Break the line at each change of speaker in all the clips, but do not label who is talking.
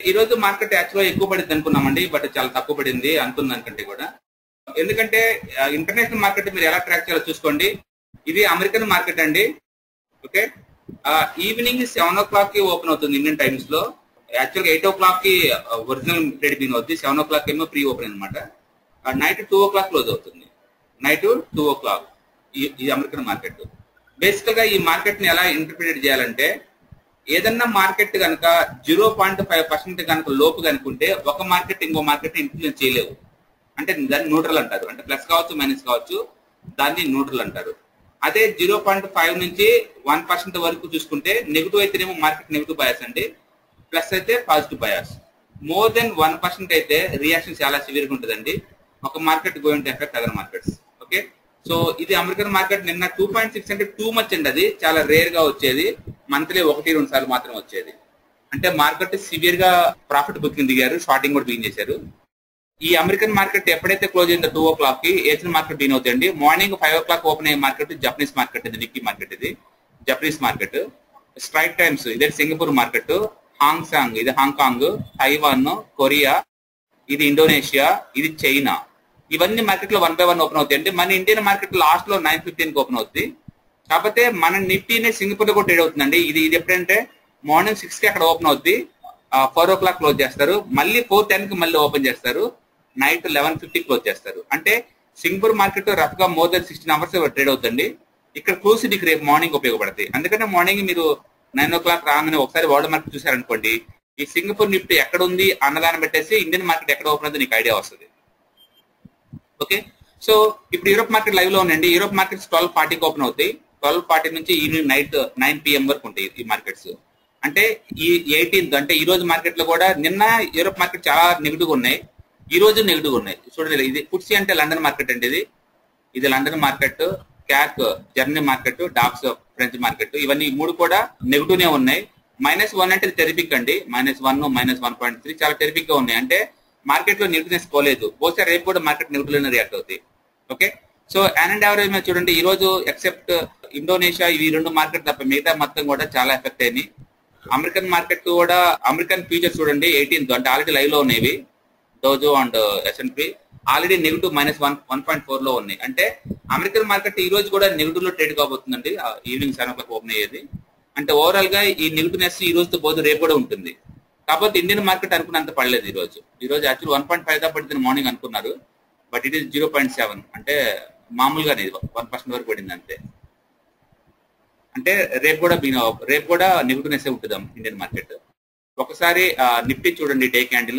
ఈ రోజు మార్కెట్ యాక్చువల్గా ఎక్కువ పడింది అనుకున్నామండి బట్ చాలా తక్కువ పడింది అనుకున్న దానికంటే కూడా ఎందుకంటే ఇంటర్నేషనల్ మార్కెట్ మీరు ఎలా ట్రాక్ చేయాలో చూసుకోండి ఇది అమెరికన్ మార్కెట్ అండి okay evening seven o'clock కి ఓపెన్ అవుతుంది ఇండియన్ టైమ్స్ లో యాక్చువల్గా ఎయిట్ ఓ క్లాక్ కి ఒరిజినల్ ట్రేడ్ బిగిన్ అవుతుంది సెవెన్ ఓ క్లాక్ ఏమో ప్రీ ఓపెన్ అనమాట night two o'clock close అవుతుంది నైట్ టూ ఓ క్లాక్ ఈ అమెరికన్ మార్కెట్ బేసికల్ గా ఈ మార్కెట్ ని ఎలా ఇంటర్ప్రిటేట్ చేయాలంటే ఏదన్నా మార్కెట్ కనుక జీరో పాయింట్ ఫైవ్ పర్సెంట్ కనుక లోపు కనుకుంటే ఒక మార్కెట్ ఇంకో మార్కెట్ ఇన్ఫ్లుయెన్స్ చేయలేవు అంటే దాన్ని న్యూట్రల్ అంటారు అంటే ప్లస్ కావచ్చు మైనస్ కావచ్చు దాన్ని న్యూట్రల్ అంటారు అదే జీరో పాయింట్ ఫైవ్ నుంచి వన్ పర్సెంట్ వరకు చూసుకుంటే నెగిటివ్ అయితేనేమో మార్కెట్ నెగిటివ్ బయాస్ అండి ప్లస్ అయితే positive bias more than one percent అయితే రియాక్షన్ చాలా సివియర్ గా ఉంటుందండి ఒక market going to effect other markets okay so ఇది అమెరికన్ మార్కెట్ నిన్న టూ పాయింట్ సిక్స్ అంటే టూ మచ్ అండి అది చాలా రేర్ గా వచ్చేది మంత్లీ ఒకటి రెండు సార్లు మాత్రం వచ్చేది అంటే మార్కెట్ సివియర్ గా ప్రాఫిట్ బుకింగ్ దిగారు షార్టింగ్ కూడా బిగిన్ చేశారు ఈ అమెరికన్ మార్కెట్ ఎప్పుడైతే క్లోజ్ అయిందో టూ ఓ క్లాక్ కి ఏషియన్ మార్కెట్ బిగిన్ అవుతాయండి morning five o'clock open అయ్యే మార్కెట్ జపనీస్ మార్కెట్ ఇది నిక్కీ మార్కెట్ ఇది జపనీస్ మార్కెట్ స్ట్రైట్ టైమ్స్ ఇదే సింగపూర్ మార్కెట్ హాంగ్సాంగ్ ఇది హాంకాంగ్ తైవాన్ కొరియా ఇది ఇండోనేషియా ఇది చైనా ఇవన్నీ మార్కెట్ లో వన్ బై వన్ ఓపెన్ అవుతాయి అంటే మన ఇండియన్ మార్కెట్ లాస్ట్ లో నైన్ ఫిఫ్టీన్ కి ఓపెన్ అవుతుంది కాకపోతే మన నిఫ్టీనే సింగపూర్ లో కూడా ట్రేడ్ అవుతుందండి ఇది ఇది ఎప్పుడంటే మార్నింగ్ సిక్స్ కి అక్కడ ఓపెన్ అవుద్ది ఫోర్ ఓ క్లాక్ క్లోజ్ చేస్తారు మళ్ళీ ఫోర్ టెన్ కి మళ్ళీ ఓపెన్ చేస్తారు నైట్ లెవెన్ ఫిఫ్టీ క్లోజ్ చేస్తారు అంటే సింగపూర్ మార్కెట్ రఫ్ గా more than sixteen hours trade అవుతుంది ఇక్కడ క్లోజ్ మీకు రేపు మార్నింగ్ ఉపయోగపడతాయి అందుకనే మార్నింగ్ మీరు నైన్ ఓ క్లాక్ రాగానే ఒకసారి వరల్డ్ మార్కెట్ చూసారనుకోండి ఈ సింగపూర్ నిఫ్టీ ఎక్కడ ఉంది అన్నదాన్ని పెట్టేసి ఇండియన్ మార్కెట్ ఎక్కడ ఓపెన్ అవుతుంది నీకు ఐడియా వస్తుంది ఓకే సో ఇప్పుడు యూరోప్ మార్కెట్ లైవ్ లో ఉందండి యూరోప్ మార్కెట్స్ ట్వెల్వ్ ఫార్టీకి ఓపెన్ అవుతాయి ట్వెల్వ్ ఫార్టీ నుంచి ఈవినింగ్ నైట్ నైన్ పిఎం వరకు ఉంటాయి ఈ మార్కెట్స్ అంటే ఈ ఎయిటీన్త్ అంటే ఈ రోజు మార్కెట్ లో కూడా నిన్న యూరోప్ మార్కెట్ చాలా నెగిటివ్ ఉన్నాయి ఈ రోజు నెగిటివ్ ఉన్నాయి చూడండి ఇది ఫుడ్సీ అంటే లండన్ మార్కెట్ అండి ఇది ఇది London market CAC Germany market DAX French market ఇవన్నీ మూడు కూడా నెగిటివ్ నే ఉన్నాయి మైనస్ వన్ అంటే టెరిఫిక్ అండి minus one minus one point three చాలా టెరిఫిక్ గా ఉన్నాయి అంటే మార్కెట్ లో నెగిటివ్నెస్ పోలేదు బహుశా రేపు కూడా మార్కెట్ నెగిటివ్ రియాక్ట్ అవుతాయి okay so an and average మీద చూడండి ఈ రోజు ఎక్సెప్ట్ ఇండోనేషియా ఇవి రెండు మార్కెట్ తప్ప మిగతా మొత్తం కూడా చాలా ఎఫెక్ట్ అయినాయి అమెరికన్ మార్కెట్ కూడా అమెరికన్ ఫ్యూచర్స్ చూడండి ఎయిటీన్త్ అంటే ఆల్రెడీ లైవ్ లో ఉన్నాయి Dow Jones and S and P already negative minus one one point four లో ఉన్నాయి అంటే అమెరికన్ మార్కెట్ ఈ రోజు కూడా నెగిటివ్ లో ట్రేడ్ కాబోతుందండి evening seven o'clock open అయ్యేది అంటే ఓవరాల్ గా ఈ నెగిటివ్నెస్ ఈ రోజుతో పోదు రేపు కూడా ఉంటుంది కాకపోతే ఇండియన్ మార్కెట్ అనుకున్నంత పడలేదు ఈ రోజు ఈ రోజు యాక్చువల్ వన్ పాయింట్ ఫైవ్ దా పడుతుంది మార్నింగ్ అనుకున్నారు but it is zero point seven అంటే మామూలుగానే వన్ పర్సెంట్ వరకు పడింది అంతే అంటే రేపు కూడా బిగిన రేపు కూడా నెగిటివ్నెస్ ఉంటుంది ఇండియన్ మార్కెట్ ఒకసారి నిఫ్టీ చూడండి డే క్యాండిల్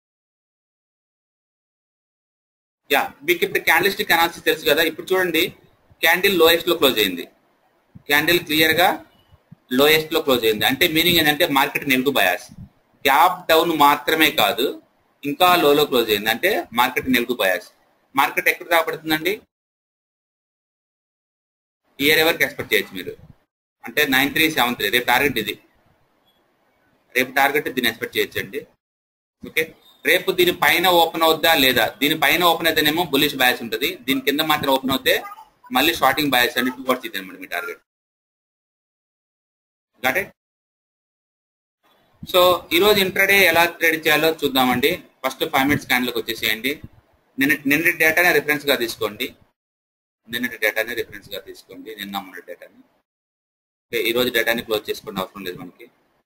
యా మీకు ఇప్పుడు క్యాండిల్ స్టిక్ అనాలిసిస్ తెలుసు కదా ఇప్పుడు చూడండి క్యాండిల్ లోయెస్ట్ లో క్లోజ్ అయింది క్యాండిల్ క్లియర్ గా లోయెస్ట్ లో క్లోజ్ అయింది అంటే మీనింగ్ ఏంటంటే market negative bias gap down మాత్రమే కాదు ఇంకా లోలో క్లోజ్ అయింది అంటే మార్కెట్ నెగిటివ్ బయాస్ మార్కెట్ ఎక్కడ రాబడుతుందండి ఇయర్ ఎవరికి ఎక్స్పెక్ట్ చేయొచ్చు మీరు అంటే నైన్ త్రీ సెవెన్ త్రీ రేపు టార్గెట్ ఇది రేపు టార్గెట్ దీన్ని ఎక్స్పెక్ట్ చేయొచ్చండి ఓకే రేపు దీని పైన ఓపెన్ అవుద్దా లేదా దీని పైన ఓపెన్ అయితేనేమో బులిష్ బయాస్ ఉంటుంది దీని కింద మాత్రం ఓపెన్ అవుతే మళ్ళీ షార్టింగ్ బయాస్ అండి టూ వర్డ్స్ ఇది అనమాట మీ టార్గెట్ గాటే సో ఈ రోజు ఇంట్రాడే ఎలా ట్రేడ్ చేయాలో చూద్దామండి ఫస్ట్ ఫైవ్ మినిట్స్ క్యాండ్లోకి వచ్చేసేయండి నిన్న నిన్నటి డేటానే రిఫరెన్స్ గా తీసుకోండి నిన్నటి డేటాని రిఫరెన్స్ గా తీసుకోండి నిన్న మొన్న డేటాని ఈ రోజు డేటాని క్లోజ్ చేసుకోండి అవసరం లేదు మనకి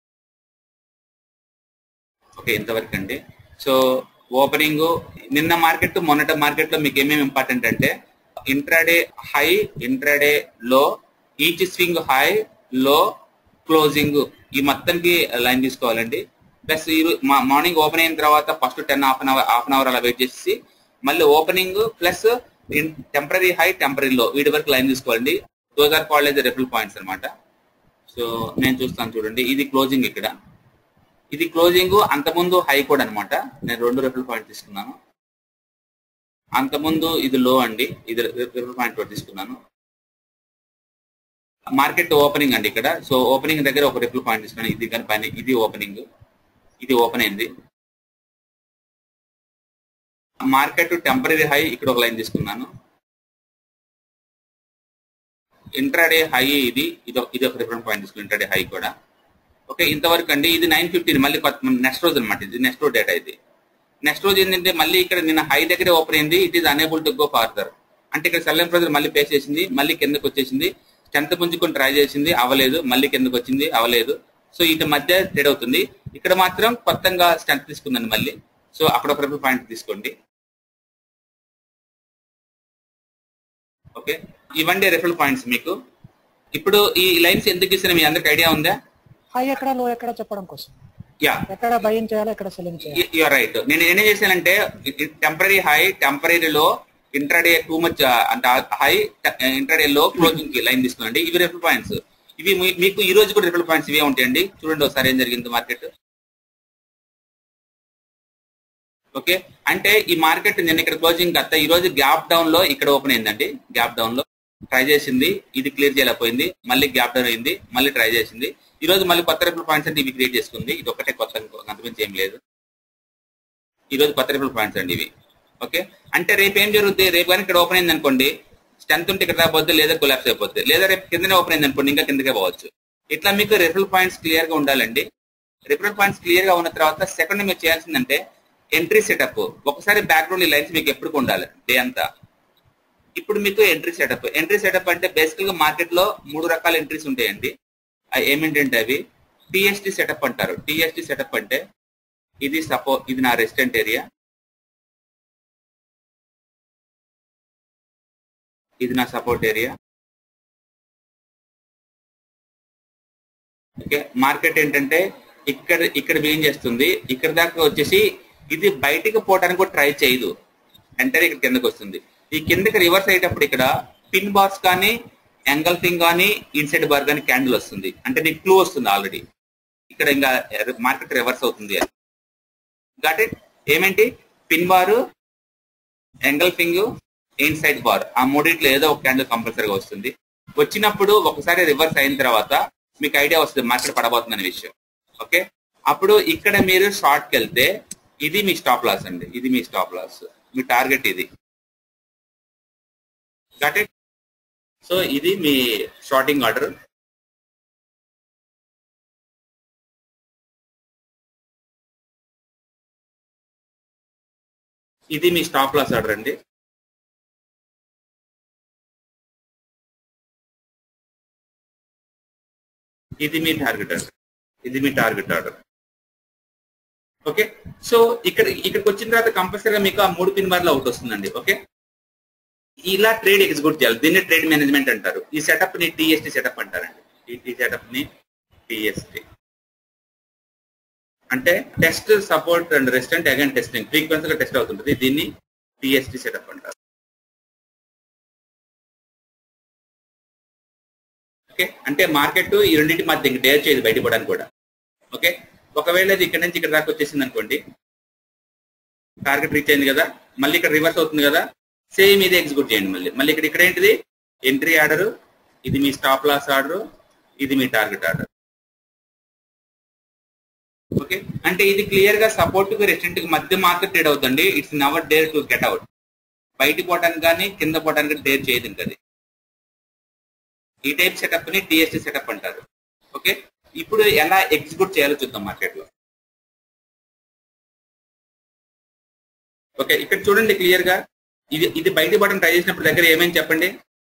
ఓకే ఇంతవరకు అండి సో ఓపెనింగ్ నిన్న మార్కెట్ మొన్నటి మార్కెట్ లో మీకు ఏమేమి ఇంపార్టెంట్ అంటే intraday high intraday low each swing high low closing ఈ మొత్తంకి లైన్ తీసుకోవాలండి ప్లస్ ఈ మార్నింగ్ ఓపెన్ అయిన తర్వాత first ten half an hour half an hour అలా వెయిట్ చేసి మళ్ళీ opening plus temporary high temporary low వీటి వరకు లైన్ తీసుకోవాలండి those are called refill points అనమాట సో నేను చూస్తాను చూడండి ఇది క్లోజింగ్ ఇక్కడ ఇది క్లోజింగ్ అంతకుముందు హై కూడా అనమాట నేను రెండు రెఫిల్ పాయింట్ తీసుకున్నాను అంతకుముందు ఇది లో అండి ఇది రెఫిల్ పాయింట్ కూడా తీసుకున్నాను మార్కెట్ ఓపెనింగ్ అండి ఇక్కడ సో ఓపెనింగ్ దగ్గర ఒక రెఫిల్ పాయింట్ తీసుకున్నాను ఇది కానీ పైన ఇది ఓపెనింగ్ ఇది ఓపెన్ అయింది మార్కెట్ టెంపరీ హై ఇక్కడ ఒక లైన్ తీసుకున్నాను ఇంట్రాడే హై ఇది ఇది ఇది ఒక రిఫరెన్స్ పాయింట్ తీసుకున్నాను ఇంట్రాడే హై కూడా ఓకే ఇంతవరకు అండి ఇది నైన్ ఫిఫ్టీన్ మళ్ళీ నెక్స్ట్ రోజు అనమాట ఇది నెక్స్ట్ రోజు డేటా ఇది నెక్స్ట్ రోజు ఏంటంటే మళ్ళీ ఇక్కడ నిన్న హై దగ్గరే ఓపెన్ అయింది it is unable to go further అంటే ఇక్కడ సెల్ ప్రెజర్ మళ్ళీ పే చేసింది మళ్ళీ కిందకు వచ్చేసింది స్ట్రెంత్ పుంజుకొని ట్రై చేసింది అవ్వలేదు మళ్ళీ కిందకు వచ్చింది అవ్వలేదు సో ఇటు మధ్య ట్రేడ్ అవుతుంది ఇక్కడ మాత్రం కొత్తగా స్ట్రెంత్ తీసుకుందండి మళ్ళీ సో అక్కడ ఒక రిఫర్ పాయింట్ తీసుకోండి ఓకే ఇవ్వండి రిఫరల్ పాయింట్స్ మీకు ఇప్పుడు ఈ లైన్స్ ఎందుకు ఇస్తున్నా మీ అందరికి ఐడియా ఉందా
హై ఎక్కడ లో ఎక్కడ చెప్పడం కోసం
యా
ఎక్కడ బయింగ్ చేయాలి ఎక్కడ సెల్లింగ్ చేయాలి
యూఆర్ రైట్ నేను ఏం చేశానంటే temporary high temporary low intraday too much అంటే హై ఇంట్రాడే లో క్లోజింగ్ కి లైన్ తీసుకున్నాండి ఇవి రిఫల్ పాయింట్స్ ఇవి మీ- మీకు ఈ రోజు కూడా రిఫల్ పాయింట్స్ ఇవే ఉంటాయండి చూడండి ఒకసారి ఏం జరిగింది మార్కెట్ ఓకే అంటే ఈ మార్కెట్ నిన్న ఇక్కడ క్లోజింగ్ అత్త ఈ రోజు గ్యాప్ డౌన్ లో ఇక్కడ ఓపెన్ అయిందండి గ్యాప్ డౌన్ లో ట్రై చేసింది ఇది క్లియర్ చేయలేకపోయింది మళ్ళీ గ్యాప్ డౌన్ అయింది మళ్ళీ ట్రై చేసింది ఈ రోజు మళ్ళీ కొత్త రిఫల్ పాయింట్స్ అంటే ఇవి క్రియేట్ చేసుకుంది ఇది ఒకటే కొత్త ఇంకో- అంతకుమించి ఏం లేదు ఈ రోజు కొత్త రిఫల్ పాయింట్స్ అండి ఇవి ఓకే అంటే రేపు ఏం జరుగుతుంది రేపు కానీ ఇక్కడ ఓపెన్ అయింది అనుకోండి స్ట్రెంత్ ఉంటే ఇక్కడ రాబోద్ది లేదా కొలాప్స్ అయిపోద్ది లేదా రేపు కిందనే ఓపెన్ అయింది అనుకోండి ఇంకా కిందకే పోవచ్చు ఇట్లా మీకు రిఫరల్ పాయింట్స్ క్లియర్ గా ఉండాలండి రిఫరల్ పాయింట్స్ క్లియర్ గా ఉన్న తర్వాత సెకండ్ మీరు చేయాల్సిందంటే ఎంట్రీ సెటప్ ఒకసారి బ్యాక్గ్రౌండ్ ఈ లైన్స్ మీకు ఎప్పుడు ఉండాలి డే అంతా ఇప్పుడు మీకు ఎంట్రీ సెటప్ ఎంట్రీ సెటప్ అంటే బేసికల్ గా మార్కెట్ లో మూడు రకాల ఎంట్రీస్ ఉంటాయండి అవి ఏమిటంటే అవి టిఎస్టి సెటప్ అంటారు టిఎస్టి సెటప్ అంటే ఇది సపో ఇది నా రెసిడెంట్ ఏరియా ఇది నా సపోర్ట్ ఏరియా ఓకే మార్కెట్ ఏంటంటే ఇక్కడ ఇక్కడ ఏం చేస్తుంది ఇక్కడ దాకా వచ్చేసి ఇది బయటికి పోవడానికి కూడా ట్రై చేయదు అంటే ఇక్కడ కిందకి వస్తుంది ఈ కిందకి రివర్స్ అయ్యేటప్పుడు ఇక్కడ పిన్ బార్స్ కానీ ఎంగల్ఫింగ్ కానీ ఇన్సైడ్ బార్ కానీ క్యాండిల్ వస్తుంది అంటే నీకు క్లూ వస్తుంది ఆల్రెడీ ఇక్కడ ఇంకా మార్కెట్ రివర్స్ అవుతుంది అని గట్ ఇట్ ఏమేంటి pin bar engulfing inside bar ఆ మూడిట్లో ఏదో ఒక క్యాండిల్ కంపల్సరీగా వస్తుంది వచ్చినప్పుడు ఒకసారి రివర్స్ అయిన తర్వాత మీకు ఐడియా వస్తుంది మార్కెట్ పడబోతుందనే విషయం ఓకే అప్పుడు ఇక్కడ మీరు షార్ట్కి వెళ్తే ఇది మీ స్టాప్ లాస్ అండి ఇది మీ స్టాప్ లాస్ మీ టార్గెట్ ఇది గట్ ఇట్ సో ఇది మీ షార్టింగ్ ఆర్డర్ ఇది మీ స్టాప్ లాస్ ఆర్డర్ అండి ఇది మీ టార్గెట్ ఆర్డర్ ఇది మీ టార్గెట్ ఆర్డర్ ఓకే సో ఇక్కడ ఇక్కడికి వచ్చిన తర్వాత కంపల్సరీగా మీకు ఆ మూడు పిన్ బార్లు అవుట్ వస్తుందండి ఓకే ఇలా ట్రేడ్ ఎగ్జిక్యూట్ చేయాలి దీన్ని ట్రేడ్ మేనేజ్మెంట్ అంటారు ఈ సెటప్ ని టిఎస్టి సెటప్ అంటారండి ఈ- ఈ సెటప్ ని టిఎస్టి అంటే test support and resistant again testing ఫ్రీక్వెన్సీగా టెస్ట్ అవుతుంటుంది దీన్ని టిఎస్టి సెటప్ అంటారు ఓకే అంటే మార్కెట్ ఈ రెండింటి మధ్య ఇంక డేర్ చేయదు బయటపడడానికి కూడా ఓకే ఒకవేళ ఇది ఇక్కడ నుంచి ఇక్కడ దాకా వచ్చేసింది అనుకోండి టార్గెట్ రీచ్ అయింది కదా మళ్ళీ ఇక్కడ రివర్స్ అవుతుంది కదా సేమ్ ఇది ఎగ్జిక్యూట్ చేయండి మళ్ళీ మళ్ళీ ఇక్కడ ఇక్కడ ఏంటిది ఎంట్రీ ఆర్డర్ ఇది మీ స్టాప్ లాస్ ఆర్డర్ ఇది మీ టార్గెట్ ఆర్డర్ ఓకే అంటే ఇది క్లియర్ గా సపోర్ట్ కి రెస్టెంట్ కి మధ్య మాత్రం ట్రేడ్ అవుతుంది it's never dare to get out బయటికి పోవడానికి కానీ కింద పోవడానికి డేర్ చేయదు ఇంకా అది ఈ టైప్ సెటప్ ని టిఎస్టీ సెటప్ అంటారు ఓకే ఇప్పుడు ఎలా ఎగ్జిక్యూట్ చేయాలో చూద్దాం మార్కెట్ లో ఓకే ఇక్కడ చూడండి క్లియర్ గా ఇది ఇది బయట బటన్ ట్రై చేసినప్పుడు దగ్గర ఏమేమి చెప్పండి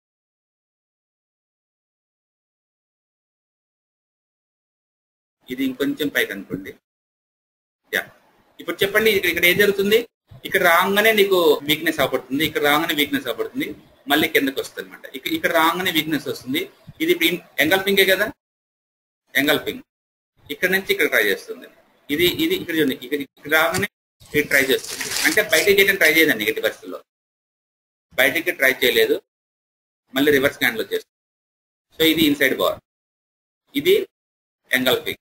ఇది ఇంకొంచెం పైకి అనుకోండి యా ఇప్పుడు చెప్పండి ఇక్కడ ఇక్కడ ఏం జరుగుతుంది ఇక్కడ రాగానే నీకు వీక్నెస్ అవపడుతుంది ఇక్కడ రాగానే వీక్నెస్ అవపడుతుంది మళ్ళీ కిందకి వస్తుంది అనమాట ఇక్కడ ఇక్కడ రాగానే వీక్నెస్ వస్తుంది ఇది ఎంగల్ఫింగే కదా ఎంగల్ఫింగ్ ఇక్కడ నుంచి ఇక్కడ ట్రై చేస్తుంది ఇది ఇది ఇక్కడ చూడండి ఇక్కడ ఇక్కడ రాగానే ఇది ట్రై చేస్తుంది అంటే బయటకి చేయడం ట్రై చేయదండి నెగిటివ్ పరిస్థితుల్లో బయటికి ట్రై చేయలేదు మళ్ళీ రివర్స్ క్యాండిల్ వచ్చేస్తుంది సో ఇది ఇన్సైడ్ బార్ ఇది ఎంగల్ఫింగ్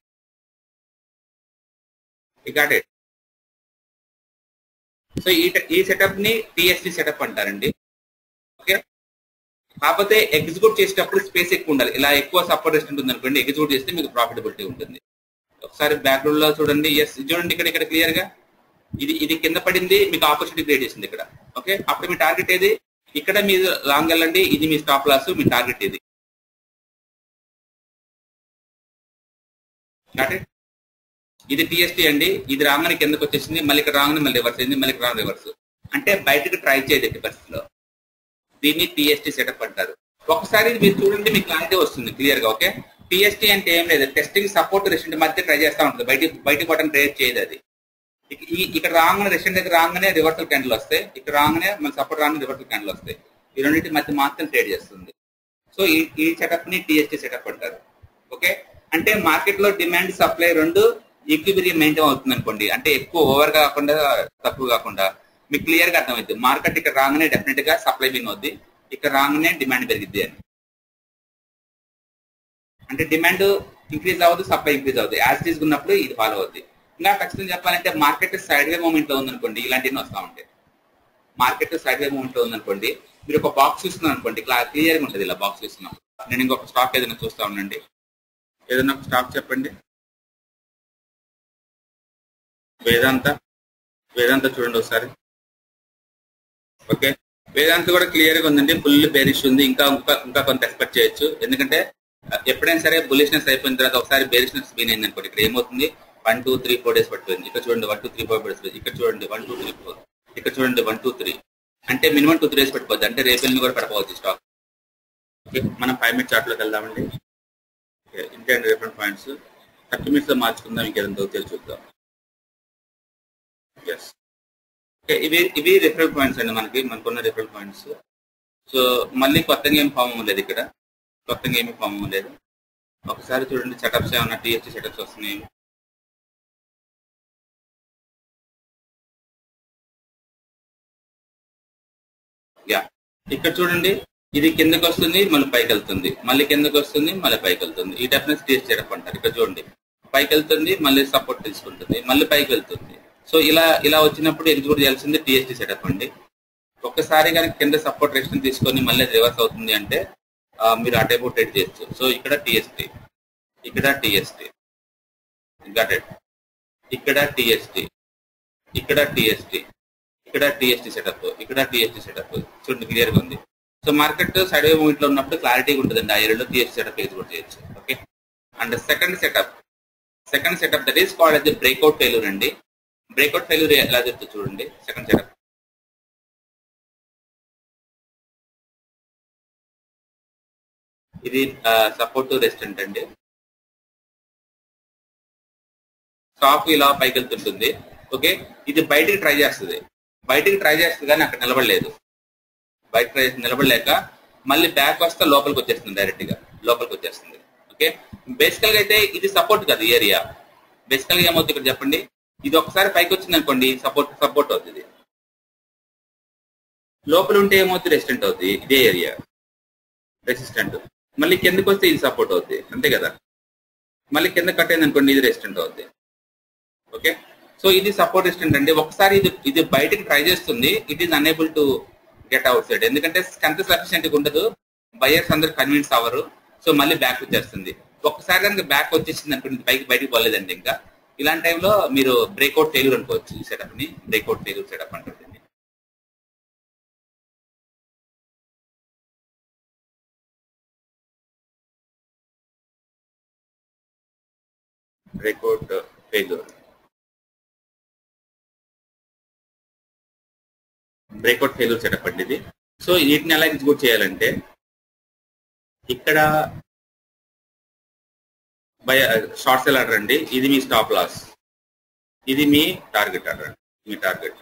గాట్ ఇట్ సో ఈ ఈ సెటప్ ని టిఎస్సి సెటప్ అంటారండి ఓకే కాకపోతే ఎగ్జిక్యూట్ చేసేటప్పుడు స్పేస్ ఎక్కువ ఉండాలి ఇలా ఎక్కువ సపోర్ట్ రెస్టెంట్ ఉంది అనుకోండి ఎగ్జిక్యూట్ చేస్తే మీకు ప్రాఫిటబిలిటీ ఉంటుంది ఒకసారి బ్యాక్గ్రౌండ్ లో చూడండి ఎస్ చూడండి ఇక్కడ ఇక్కడ క్లియర్ గా ఇది ఇది కింద పడింది మీకు ఆపర్చునిటీ క్రియేట్ చేసింది ఇక్కడ ఓకే అప్పుడు మీ టార్గెట్ ఏది ఇక్కడ మీరు లాంగ్ వెళ్ళండి ఇది మీ స్టాప్ లాస్ మీ టార్గెట్ ఇది Got it? ఇది టీఎస్టీ అండి ఇది రాగానే కిందకు వచ్చేసింది మళ్ళీ ఇక్కడ రాగానే మళ్ళీ రివర్స్ అయింది మళ్ళీ ఇక్కడ రాగానే రివర్స్ అంటే బయటకు ట్రై చేయదు ఎట్టి పరిస్థితిలో దీన్ని టీఎస్టీ సెటప్ అంటారు ఒకసారి ఇది మీరు చూడండి మీకు క్లారిటీ వస్తుంది క్లియర్ గా ఓకే టీఎస్టీ అంటే ఏం లేదు టెస్టింగ్ సపోర్ట్ రెస్టెంట్ మధ్య ట్రై చేస్తా ఉంటుంది బయట బయట బటన్ ట్రేడ్ చేయదు అది ఇక- ఈ- ఇక్కడ రాగానే రెస్టెంట్ దగ్గర రాగానే రివర్సల్ క్యాండిల్ వస్తాయి ఇక్కడ రాగానే మన సపోర్ట్ రాగానే రివర్సల్ క్యాండిల్ వస్తాయి ఈ రెండింటి మధ్య మాత్రం ట్రేడ్ చేస్తుంది సో ఈ ఈ సెటప్ ని టీఎస్టీ సెటప్ అంటారు ఓకే అంటే మార్కెట్ లో డిమాండ్ సప్లై రెండు ఈక్విబిరియం మెయింటైన్ అవుతుంది అనుకోండి అంటే ఎక్కువ ఓవర్ కాకుండా తక్కువ కాకుండా మీకు క్లియర్ గా అర్థమవుతుంది మార్కెట్ ఇక్కడ రాగానే డెఫినెట్ గా సప్లై బిన్ అవుద్ది ఇక్కడ రాగానే డిమాండ్ పెరిగిద్ది అని అంటే డిమాండ్ ఇంక్రీజ్ అవ్వదు సప్లై ఇంక్రీజ్ అవ్వదు యాజ్ తీసుకున్నప్పుడు ఇది ఫాలో అవుద్ది ఇంకా ఖచ్చితంగా చెప్పాలంటే మార్కెట్ సైడ్ వే మూమెంట్ లో ఉందనుకోండి ఇలాంటివన్నీ వస్తా ఉంటాయి మార్కెట్ సైడ్ వే మూమెంట్ లో ఉందనుకోండి మీరు ఒక బాక్స్ చూస్తున్నారు అనుకోండి క్లియర్ గా ఉంటుంది ఇలా బాక్స్ చూస్తున్నాం నేను ఇంకొక స్టాక్ ఏదైనా చూస్తా ఉండండి ఏదైనా ఒక స్టాక్ చెప్పండి వేదాంత వేదాంత చూడండి ఒకసారి ఓకే వేదాంత కూడా క్లియర్ గా ఉందండి ఫుల్ బేరిష్ ఉంది ఇంకా ఇంకా ఇంకా కొంత ఎక్స్పెక్ట్ చేయొచ్చు ఎందుకంటే ఆ, ఎప్పుడైనా సరే బులిష్నెస్ అయిపోయిన తర్వాత ఒకసారి బేరిష్నెస్ బీన్ అయింది అనుకోండి ఇక్కడ ఏమవుతుంది one two three four days పట్టింది ఇక్కడ చూడండి one two three four days ఇక్కడ చూడండి వన్ టూ త్రీ ఫోర్ ఇక్కడ చూడండి వన్ టూ త్రీ అంటే మినిమం టూ త్రీ డేస్ పట్టుకోవద్దు అంటే రేపు వెళ్ళి కూడా పడిపోవచ్చు స్టాక్ ఓకే మనం ఫైవ్ మినిట్ చార్ట్ లోకి వెళ్దామండి okay Indian referent points thirty minutes లో మార్చుకుందాం ఇంకేదైనా దొరికితే చూద్దాం ఎస్ ఓకే ఇవి ఇవి రిఫరెంట్ పాయింట్స్ అండి మనకి మనకున్న రిఫరెంట్ పాయింట్స్ సో మళ్ళీ కొత్తగా ఏం ఫామ్ లేదు ఇక్కడ కొత్తగా ఏమి ఫామ్ లేదు ఒకసారి చూడండి సెటప్స్ ఏమన్నా టీఎస్టీ సెటప్స్ వస్తున్నాయి యా ఇక్కడ చూడండి ఇది కిందకి వస్తుంది మళ్ళీ పైకి వెళ్తుంది మళ్ళీ కిందకి వస్తుంది మళ్ళీ పైకి వెళ్తుంది ఈ డెఫినెస్ టీఎస్ సెటప్ అంటారు ఇక్కడ చూడండి పైకి వెళ్తుంది మళ్ళీ సపోర్ట్ తీసుకుంటుంది మళ్ళీ పైకి వెళ్తుంది సో ఇలా ఇలా వచ్చినప్పుడు ఎగ్జిక్యూట్ చేయాల్సింది టీఎస్టీ సెటప్ అండి ఒక్కసారి కనుక కింద సపోర్ట్ రెస్టన్ తీసుకొని మళ్ళీ రివర్స్ అవుతుంది అంటే ఆ, మీరు అటైపు ట్రేడ్ చేయొచ్చు సో ఇక్కడ టీఎస్టీ ఇక్కడ టీఎస్టీ గట్ ఇట్ ఇక్కడ టీఎస్టీ ఇక్కడ టీఎస్టీ ఇక్కడ టీఎస్టీ సెటప్ ఇక్కడ టీఎస్టీ సెటప్ చూడండి క్లియర్ గా ఉంది so market side way movement లో ఉన్నప్పుడు క్లారిటీగా ఉంటుందండి ఆ ఏరియాలో టీఎస్టీ సెటప్ ఎగ్జిక్యూట్ చేయొచ్చు okay and second setup second setup that is called అది బ్రేక్అవుట్ ఫెయిల్యూర్ అండి బ్రేక్అవుట్ ఫెయిల్యూర్ ఎలా చెప్తుంది చూడండి సెకండ్ సెటప్ ఇది సపోర్ట్ రెస్టెంట్ అండి స్టాక్ ఇలా పైకి వెళ్తుంటుంది ఓకే ఇది బయటికి ట్రై చేస్తుంది బయటికి ట్రై చేస్తుంది కానీ అక్కడ నిలబడలేదు బయట ట్రై చేసి నిలబడలేక మళ్ళీ బ్యాక్ వస్తే లోపలికి వచ్చేస్తుంది డైరెక్ట్ గా లోపలికి వచ్చేస్తుంది ఓకే బేసికల్ గా అయితే ఇది సపోర్ట్ కాదు ఈ ఏరియా బేసికల్ గా ఏమవుతుంది ఇక్కడ చెప్పండి ఇది ఒకసారి పైకి వచ్చింది అనుకోండి సపోర్ట్ సపోర్ట్ అవుతుంది లోపల ఉంటే ఏమవుతుంది రెసిస్టెంట్ అవుతుంది ఇదే ఏరియా రెసిస్టెంట్ మళ్ళీ కిందకి వస్తే ఇది సపోర్ట్ అవుతుంది అంతే కదా మళ్ళీ కింద కట్ అయింది అనుకోండి ఇది రెసిస్టెంట్ అవుతుంది ఓకే సో ఇది సపోర్ట్ రెసిస్టెంట్ అండి ఒకసారి ఇది ఇది బయటకి ట్రై చేస్తుంది it is unable to get outside ఎందుకంటే స్ట్రెంత్ సఫిషియెంట్ ఉండదు బయర్స్ అందరు కన్విన్స్ అవ్వరు సో మళ్ళీ బ్యాక్ వచ్చేస్తుంది ఒక్కసారి కనుక బ్యాక్ వచ్చేసింది అనుకోండి పైకి బయటికి పోలేదండి ఇంకా ఇలాంటి టైంలో మీరు బ్రేక్అవుట్ ఫెయిల్యూర్ అనుకోవచ్చు ఈ సెటప్ ని బ్రేక్అవుట్ ఫెయిల్యూర్ సెటప్ అంటుంది breakout failure breakout failure setup అండి ఇది సో వీటిని ఎలా ఎగ్జిక్యూట్ చేయాలంటే ఇక్కడ బై షార్ట్ సెల్ ఆర్డర్ అండి ఇది మీ స్టాప్ లాస్ ఇది మీ టార్గెట్ ఆర్డర్ మీ టార్గెట్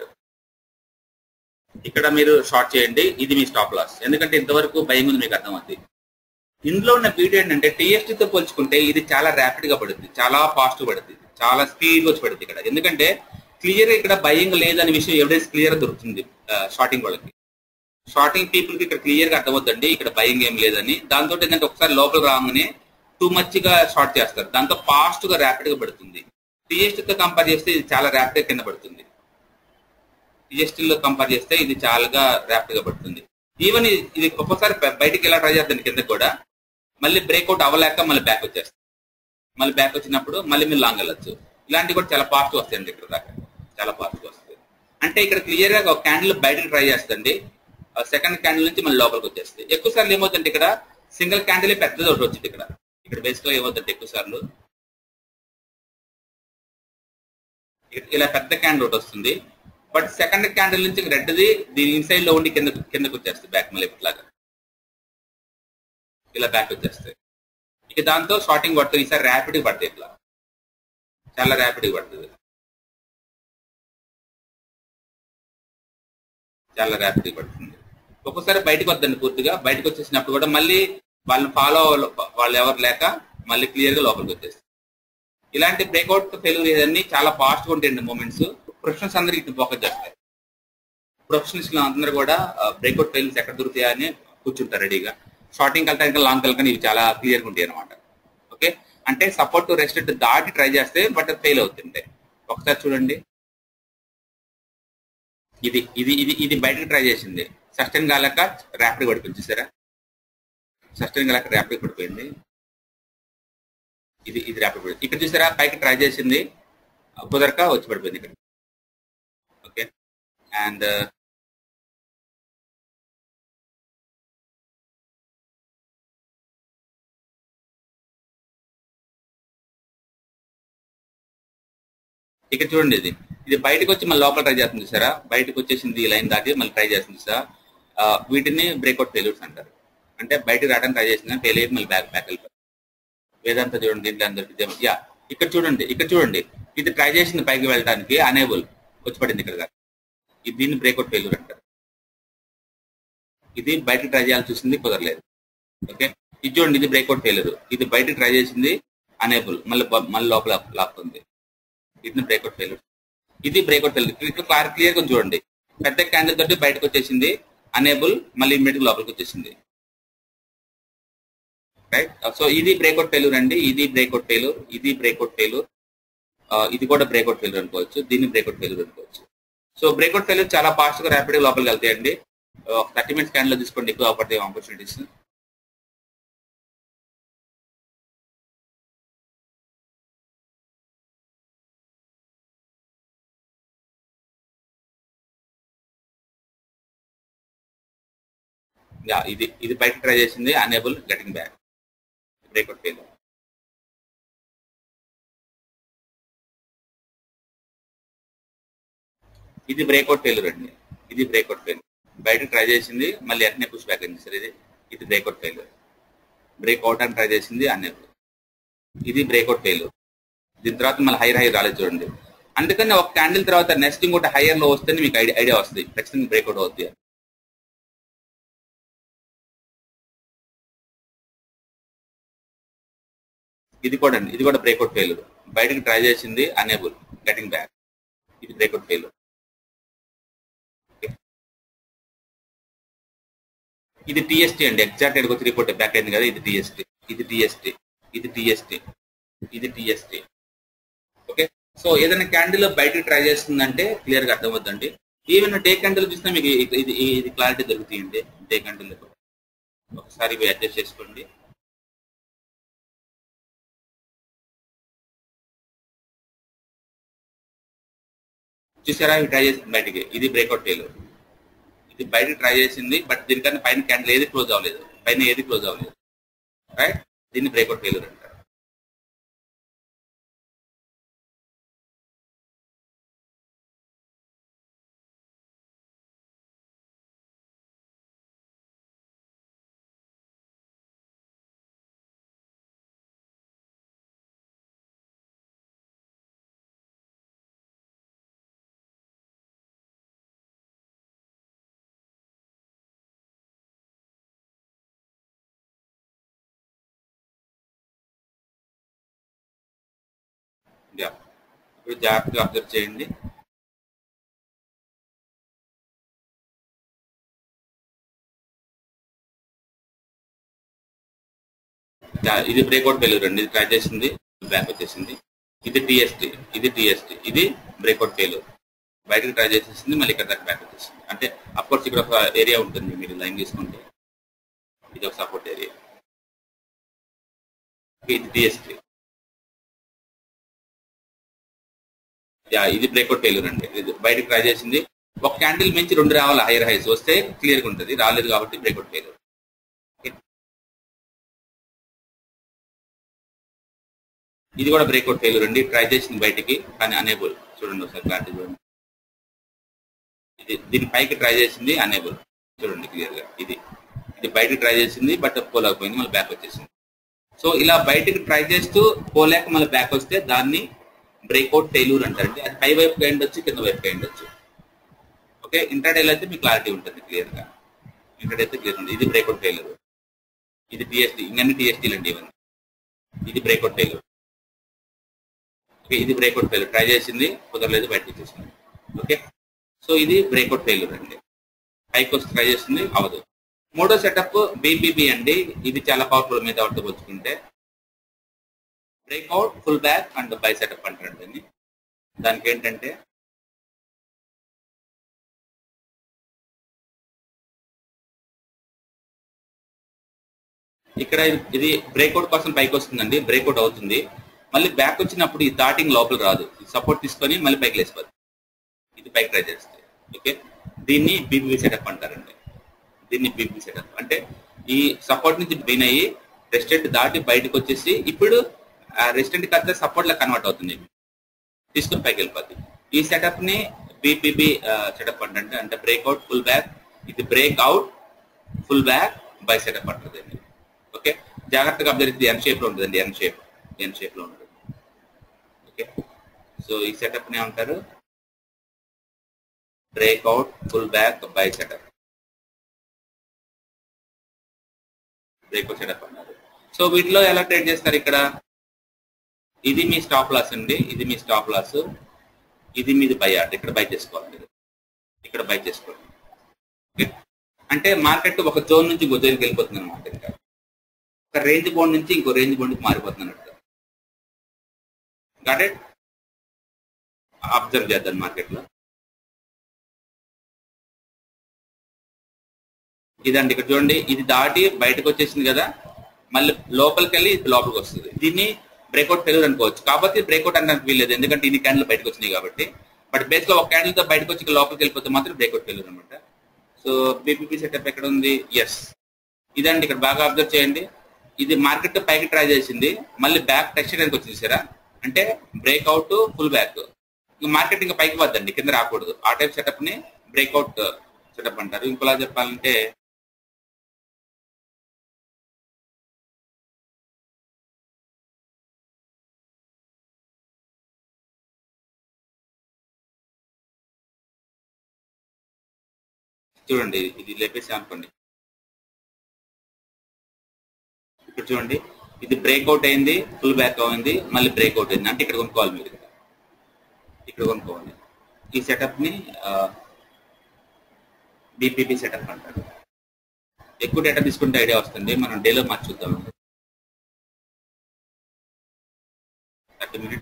ఇక్కడ మీరు షార్ట్ చేయండి ఇది మీ స్టాప్ లాస్ ఎందుకంటే ఇంతవరకు భయం ఉంది మీకు అర్థమవుతుంది ఇందులో ఉన్న పీరియడ్ ఏంటంటే TST తో పోల్చుకుంటే ఇది చాలా ర్యాపిడ్ గా పడుతుంది చాలా ఫాస్ట్ పడుతుంది చాలా స్పీడ్ వచ్చి పడుతుంది ఇక్కడ ఎందుకంటే క్లియర్ ఇక్కడ భయంగా లేదనే విషయం ఎవిడెన్స్ క్లియర్ దొరుకుతుంది షార్టింగ్ వాళ్ళకి షార్టింగ్ పీపుల్ కి ఇక్కడ క్లియర్ గా అర్థమవుతుంది ఇక్కడ భయం ఏం లేదని దాంతో ఏంటంటే ఒకసారి లోపల రాగానే టూ మచ్ గా షార్ట్ చేస్తారు దాంతో ఫాస్ట్ గా ర్యాపిడ్ గా పడుతుంది TST తో కంపేర్ చేస్తే ఇది చాలా ర్యాపిడ్ గా కింద పడుతుంది TST లో కంపేర్ చేస్తే ఇది చాలా ర్యాపిడ్ గా పడుతుంది ఈవెన్ ఇది ఒక్కోసారి బ- బయటికి ఎలా ట్రై చేస్తుంది కింద కూడా మళ్ళీ బ్రేక్అవుట్ అవ్వలేక మళ్ళీ బ్యాక్ వచ్చేస్తుంది మళ్ళీ బ్యాక్ వచ్చినప్పుడు మళ్ళీ మీరు లాంగ్ వెళ్ళొచ్చు ఇలాంటివి కూడా చాలా ఫాస్ట్ వస్తాయండి ఇక్కడ దాకా చాలా ఫాస్ట్ వస్తుంది అంటే ఇక్కడ క్లియర్ గా ఒక క్యాండిల్ బయటకు ట్రై చేస్తుంది సెకండ్ క్యాండిల్ నుంచి మళ్ళీ లోపలికి వచ్చేస్తుంది ఎక్కువ సార్లు ఏమవుతుందంటే ఇక్కడ సింగిల్ క్యాండిల్ పెద్దది ఒకటి వచ్చింది ఇక్కడ ఇక్కడ బేసిక్ గా ఏమవుతుందంటే ఎక్కువ సార్లు ఇ- ఇలా పెద్ద క్యాండిల్ ఒకటి వస్తుంది బట్ సెకండ్ క్యాండిల్ నుంచి రెడ్ది దీని ఇన్సైడ్ లో ఉండి కింద కిందకు వచ్చేస్తుంది బ్యాక్ మళ్ళీ ఇట్లాగా ఇలా బ్యాక్ వచ్చేస్తాయి ఇక దాంతో షార్టింగ్ పడుతుంది ఈసారి ర్యాపిడ్ పడుతుంది ఇట్లా చాలా ర్యాపిడ్ పడుతుంది చాలా ర్యాపిడ్ పడుతుంది ఒక్కోసారి బయటకు వద్దండి పూర్తిగా బయటకు వచ్చేసినప్పుడు కూడా మళ్ళీ వాళ్ళని ఫాలో వాళ్ళు ఎవరు లేక మళ్ళీ క్లియర్ గా లోపలికి వచ్చేస్తారు ఇలాంటి బ్రేక్అవుట్ ఫెయిల్యూర్ ఇవన్నీ చాలా ఫాస్ట్ గా ఉంటాయండి మూమెంట్స్ ప్రొఫెషనల్స్ అందరికి ఇటు ఫోకస్ చేస్తారు ప్రొఫెషనల్స్ అందరూ కూడా బ్రేక్అవుట్ ఫెయిల్యూర్స్ ఎక్కడ దొరుకుతాయా అని కూర్చుంటారు రెడీగా షార్టింగ్ వెళ్తానికి లాంగ్ వెళ్ళకని ఇవి చాలా క్లియర్ గా ఉంటాయి అనమాట ఓకే అంటే సపోర్ట్ టు రెస్ట్ దాటి ట్రై చేస్తే బట్ ఫెయిల్ అవుతుంటాయి ఒకసారి చూడండి ఇది ఇది ఇది ఇది బయటకు ట్రై చేసింది సస్టైన్ కాలేక ర్యాపిడ్ పడిపోయింది చూసారా సస్టైన్ కాలేక ర్యాపిడ్ పడిపోయింది ఇది ఇది ర్యాపిడ్ పడిపోయింది ఇక్కడ చూసారా పైకి ట్రై చేసింది కుదరక వచ్చి పడిపోయింది ఇక్కడ ఓకే అండ్ ఇక్కడ చూడండి ఇది ఇది బయటకు వచ్చి మళ్ళీ లోపల ట్రై చేస్తుంది చూసారా బయటకు వచ్చేసింది ఈ లైన్ దాటి మళ్ళీ ట్రై చేస్తుంది సార్ వీటిని బ్రేక్అవుట్ ఫెయిల్యూర్స్ అంటారు అంటే బయటకు రావడానికి ట్రై చేసింది ఫెయిల్ అయ్యి మళ్ళీ బ్యాక్ బ్యాక్ వెళ్ళిపోతుంది వేదాంత చూడండి దీంట్లో అందరికి యా ఇక్కడ చూడండి ఇక్కడ చూడండి ఇది ట్రై చేసింది పైకి వెళ్ళడానికి అనేబుల్ వచ్చి పడింది ఇక్కడ దాకా. ఇది దీన్ని బ్రేక్అవుట్ ఫెయిల్యూర్ అంటారు ఇది బయటకు ట్రై చేయాలని చూసింది కుదరలేదు ఓకే ఇది చూడండి ఇది బ్రేక్అవుట్ ఫెయిల్యూర్ ఇది బయటకు ట్రై చేసింది అనేబుల్ మళ్ళీ బ- మళ్ళీ లోపల లాక్తుంది ఇది బ్రేక్అవుట్ ఫెయిల్యూర్ ఇది బ్రేక్అవుట్ ఫెయిల్యూర్ ఇక్కడ క్లియర్ గా చూడండి పెద్ద క్యాండిల్ తోటి బయటకు వచ్చేసింది అనేబుల్ మళ్ళీ ఇమ్మీడియట్ లోపలికి వచ్చేసింది రైట్ సో ఇది బ్రేక్అవుట్ ఫెయిల్యూర్ అండి ఇది బ్రేక్అవుట్ ఫెయిల్యూర్ ఇది బ్రేక్అవుట్ ఫెయిల్యూర్ ఇది కూడా బ్రేక్అవుట్ ఫెయిల్యూర్ అనుకోవచ్చు దీన్ని బ్రేక్అవుట్ ఫెయిల్యూర్ అనుకోవచ్చు సో బ్రేక్అవుట్ ఫెయిల్యూర్ చాలా ఫాస్ట్ గా ర్యాపిడ్ గా లోపలికి వెళ్తాయండి థర్టీ మినిట్స్ క్యాండిల్ లో తీసుకోండి ఎక్కువ పడతాయి ఆపర్చునిటీస్ యా ఇది ఇది బయట ట్రై చేసింది unable getting back breakout failure ఇది బ్రేక్అవుట్ ఫెయిల్యూర్ అండి ఇది బ్రేక్అవుట్ ఫెయిల్యూర్ బయట ట్రై చేసింది మళ్ళీ వెంటనే పుష్ బ్యాక్ అయింది సార్ ఇది ఇది బ్రేక్అవుట్ ఫెయిల్యూర్ బ్రేక్అవుట్ అని ట్రై చేసింది అనేబుల్ ఇది బ్రేక్అవుట్ ఫెయిల్యూర్ దీని తర్వాత మళ్ళీ హైర్ హైర్ రాలేదు చూడండి అందుకని ఒక క్యాండిల్ తర్వాత నెక్స్ట్ ఇంకోటి హైయర్ లో వస్తే మీకు ఐడియా ఐడియా వస్తుంది ఖచ్చితంగా బ్రేక్అవుట్ అవుతుంది అని. ఇది కూడా అండి ఇది కూడా బ్రేక్అవుట్ ఫెయిల్యూర్ బయటకి ట్రై చేసింది అనేబుల్ గెటింగ్ బ్యాక్ ఇది బ్రేక్అవుట్ ఫెయిల్యూర్ ఇది టీఎస్టీ అండి ఎగ్జాక్ట్ ఎడగొచ్చి రిపోర్ట్ బ్యాక్ అయింది కదా ఇది టీఎస్టీ ఇది టీఎస్టీ ఇది టీఎస్టీ ఇది టీఎస్టీ ఓకే సో ఏదైనా క్యాండిల్ బయటకి ట్రై చేస్తుందంటే క్లియర్ గా అర్థమవుతుందండి ఈవెన్ డే క్యాండిల్ చూసినా మీకు ఇది ఇది ఇది క్లారిటీ దొరుకుతాయండి డే క్యాండిల్ ఒకసారి ఇవి అడ్జస్ట్ చేసుకోండి చూసారా ఇవి ట్రై చేసింది బయటికి ఇది బ్రేక్అవుట్ ఫెయిల్యూర్ ఇది బయటకి ట్రై చేసింది బట్ దీనికన్నా పైన క్యాండిల్ ఏది క్లోజ్ అవ్వలేదు పైన ఏది క్లోజ్ అవ్వలేదు రైట్ దీన్ని బ్రేక్అవుట్ ఫెయిల్యూర్ అంటారు యా ఇప్పుడు జాగ్రత్తగా అబ్జర్వ్ చేయండి యా, ఇది బ్రేక్అవుట్ ఫెయిల్యూర్ అండి ఇది ట్రై చేసింది బ్యాక్ వచ్చేసింది ఇది టీఎస్టీ ఇది టీఎస్టీ ఇది బ్రేక్అవుట్ ఫెయిల్యూర్ బయటకు ట్రై చేసేసింది మళ్ళీ ఇక్కడ దాకా బ్యాక్ వచ్చేసింది అంటే అఫ్కోర్స్ ఇక్కడ ఒక ఏరియా ఉంటుంది మీరు లైన్ తీసుకుంటే ఇది ఒక సపోర్ట్ ఏరియా ఇది టీఎస్టీ యా ఇది బ్రేక్అవుట్ ఫెయిల్యూర్ అండి ఇది బయటకు ట్రై చేసింది ఒక క్యాండిల్ మించి రెండు రావాలి హైయర్ హైస్ వస్తే క్లియర్ గా ఉంటుంది రాలేదు కాబట్టి బ్రేక్అవుట్ ఫెయిల్యూర్ ఇది కూడా బ్రేక్అవుట్ ఫెయిల్యూర్ అండి ట్రై చేసింది బయటికి కానీ అనేబుల్ చూడండి ఒకసారి క్లారిటీ చూడండి ఇది దీని పైకి ట్రై చేసింది అనేబుల్ చూడండి క్లియర్ గా ఇది ఇది బయటికి ట్రై చేసింది బట్ పోలేకపోయింది మళ్ళీ బ్యాక్ వచ్చేసింది సో ఇలా బయటికి ట్రై చేస్తూ పోలేక మళ్ళీ బ్యాక్ వస్తే దాన్ని బ్రేక్అవుట్ ఫెయిల్యూర్ అంటారండి అది పై వైపు ఉండొచ్చు కింద వైపు ఉండొచ్చు ఓకే ఇంటర్డేలో అయితే మీకు క్లారిటీ ఉంటుంది క్లియర్ గా ఇంటర్డే అయితే క్లియర్ ఉంటుంది ఇది బ్రేక్అవుట్ ఫెయిల్యూర్ ఇది టీఎస్టీ ఇంకన్నీ టీఎస్టీలు అండి ఇవన్నీ ఇది బ్రేక్అవుట్ ఫెయిల్యూర్ ఓకే ఇది బ్రేక్అవుట్ ఫెయిల్యూర్ ట్రై చేసింది కుదరలేదు బయటకు వచ్చేసింది ఓకే సో ఇది బ్రేక్అవుట్ ఫెయిల్యూర్ అండి పైకి వచ్చి ట్రై చేస్తుంది అవదు మూడో సెటప్ బీబీబీ అండి ఇది చాలా పవర్ఫుల్ మీద అవుట్ పోల్చుకుంటే breakout pull back and buy setup అంటారండి దానికి ఏంటంటే ఇక్కడ ఇది బ్రేక్అవుట్ కోసం పైకి వస్తుందండి బ్రేక్అవుట్ అవుతుంది మళ్ళీ బ్యాక్ వచ్చినప్పుడు ఈ దాటింగ్ లోపల రాదు సపోర్ట్ తీసుకొని మళ్ళీ పైకి లేసిపోతుంది ఇది పైకి ట్రై చేస్తుంది ఓకే దీన్ని బీబీ సెటప్ అంటారండి దీన్ని బీబీ సెటప్ అంటే ఈ సపోర్ట్ నుంచి బీన్ అయ్యి రెస్టెంట్ దాటి బయటకు వచ్చేసి ఇప్పుడు రెస్టెంట్ కాస్త సపోర్ట్ లా కన్వర్ట్ అవుతుంది తీసుకొని పైకి వెళ్ళిపోద్ది ఈ సెటప్ ని బీపీబీ సెటప్ అంటే అంటే బ్రేక్అవుట్ ఫుల్ బ్యాక్ ఇది break out pull back buy setup అంటుందండి ఓకే జాగ్రత్తగా అబ్జర్వ్ ఇది ఎన్ షేప్ లో ఉంటుందండి ఎన్ షేప్ ఎన్ షేప్ లో ఉంటుంది ఓకే సో ఈ సెటప్ ని ఏమంటారు breakout pull back buy setup breakout setup అన్నారు సో వీటిలో ఎలా ట్రేడ్ చేస్తారు ఇక్కడ ఇది మీ స్టాప్ లాస్ అండి ఇది మీ స్టాప్ లాస్ ఇది మీది బై ఆర్డర్ ఇక్కడ బై చేసుకోవాలి మీరు ఇక్కడ బై చేసుకోండి ఓకే అంటే మార్కెట్ ఒక జోన్ నుంచి ఇంకో జోన్కి వెళ్ళిపోతుంది అనమాట ఇంకా ఒక రేంజ్ బౌండ్ నుంచి ఇంకో రేంజ్ బౌండ్కి మారిపోతుంది అన్నట్టు గాట్ ఇట్ అబ్జర్వ్ చేద్దాం మార్కెట్లో ఇదండి ఇక్కడ చూడండి ఇది దాటి బయటకు వచ్చేసింది కదా మళ్ళీ లోపలికి వెళ్ళి ఇది లోపలికి వస్తుంది దీన్ని బ్రేక్అవుట్ ఫెయిల్యూర్ అనుకోవచ్చు కాకపోతే బ్రేక్అవుట్ అనడానికి వీల్లేదు ఎందుకంటే ఇన్ని క్యాండిల్ బయటకు వచ్చినాయి కాబట్టి బట్ బేస్ గా ఒక క్యాండిల్ తో బయటకు వచ్చి లోపలికి వెళ్ళిపోతే మాత్రం బ్రేక్అవుట్ ఫెయిల్యూర్ అనమాట సో బీపీపీ సెటప్ ఎక్కడ ఉంది ఎస్ ఇదండి ఇక్కడ బాగా అబ్జర్వ్ చేయండి ఇది మార్కెట్ పైకి ట్రై చేసింది మళ్ళీ బ్యాక్ టచ్ చేయడానికి వచ్చింది సరే అంటే బ్రేక్అవుట్ ఫుల్ బ్యాక్ ఇంకా మార్కెట్ ఇంకా పైకి వద్దండి కింద రాకూడదు ఆ టైప్ సెటప్ ని బ్రేక్అవుట్ సెటప్ అంటారు ఇంకోలా చెప్పాలంటే చూడండి ఇది లేపేసి అనుకోండి ఇక్కడ చూడండి ఇది బ్రేక్అవుట్ అయింది ఫుల్ బ్యాక్ అయింది మళ్ళీ బ్రేక్అవుట్ అయింది అంటే ఇక్కడ కొనుక్కోవాలి మీరు ఇక్కడ కొనుక్కోవాలి ఈ సెటప్ ని డిపిపి సెటప్ అంటారు ఎక్కువ డేటా తీసుకుంటే ఐడియా వస్తుంది మనం డేలో మార్చి చూద్దాం థర్టీ మినిట్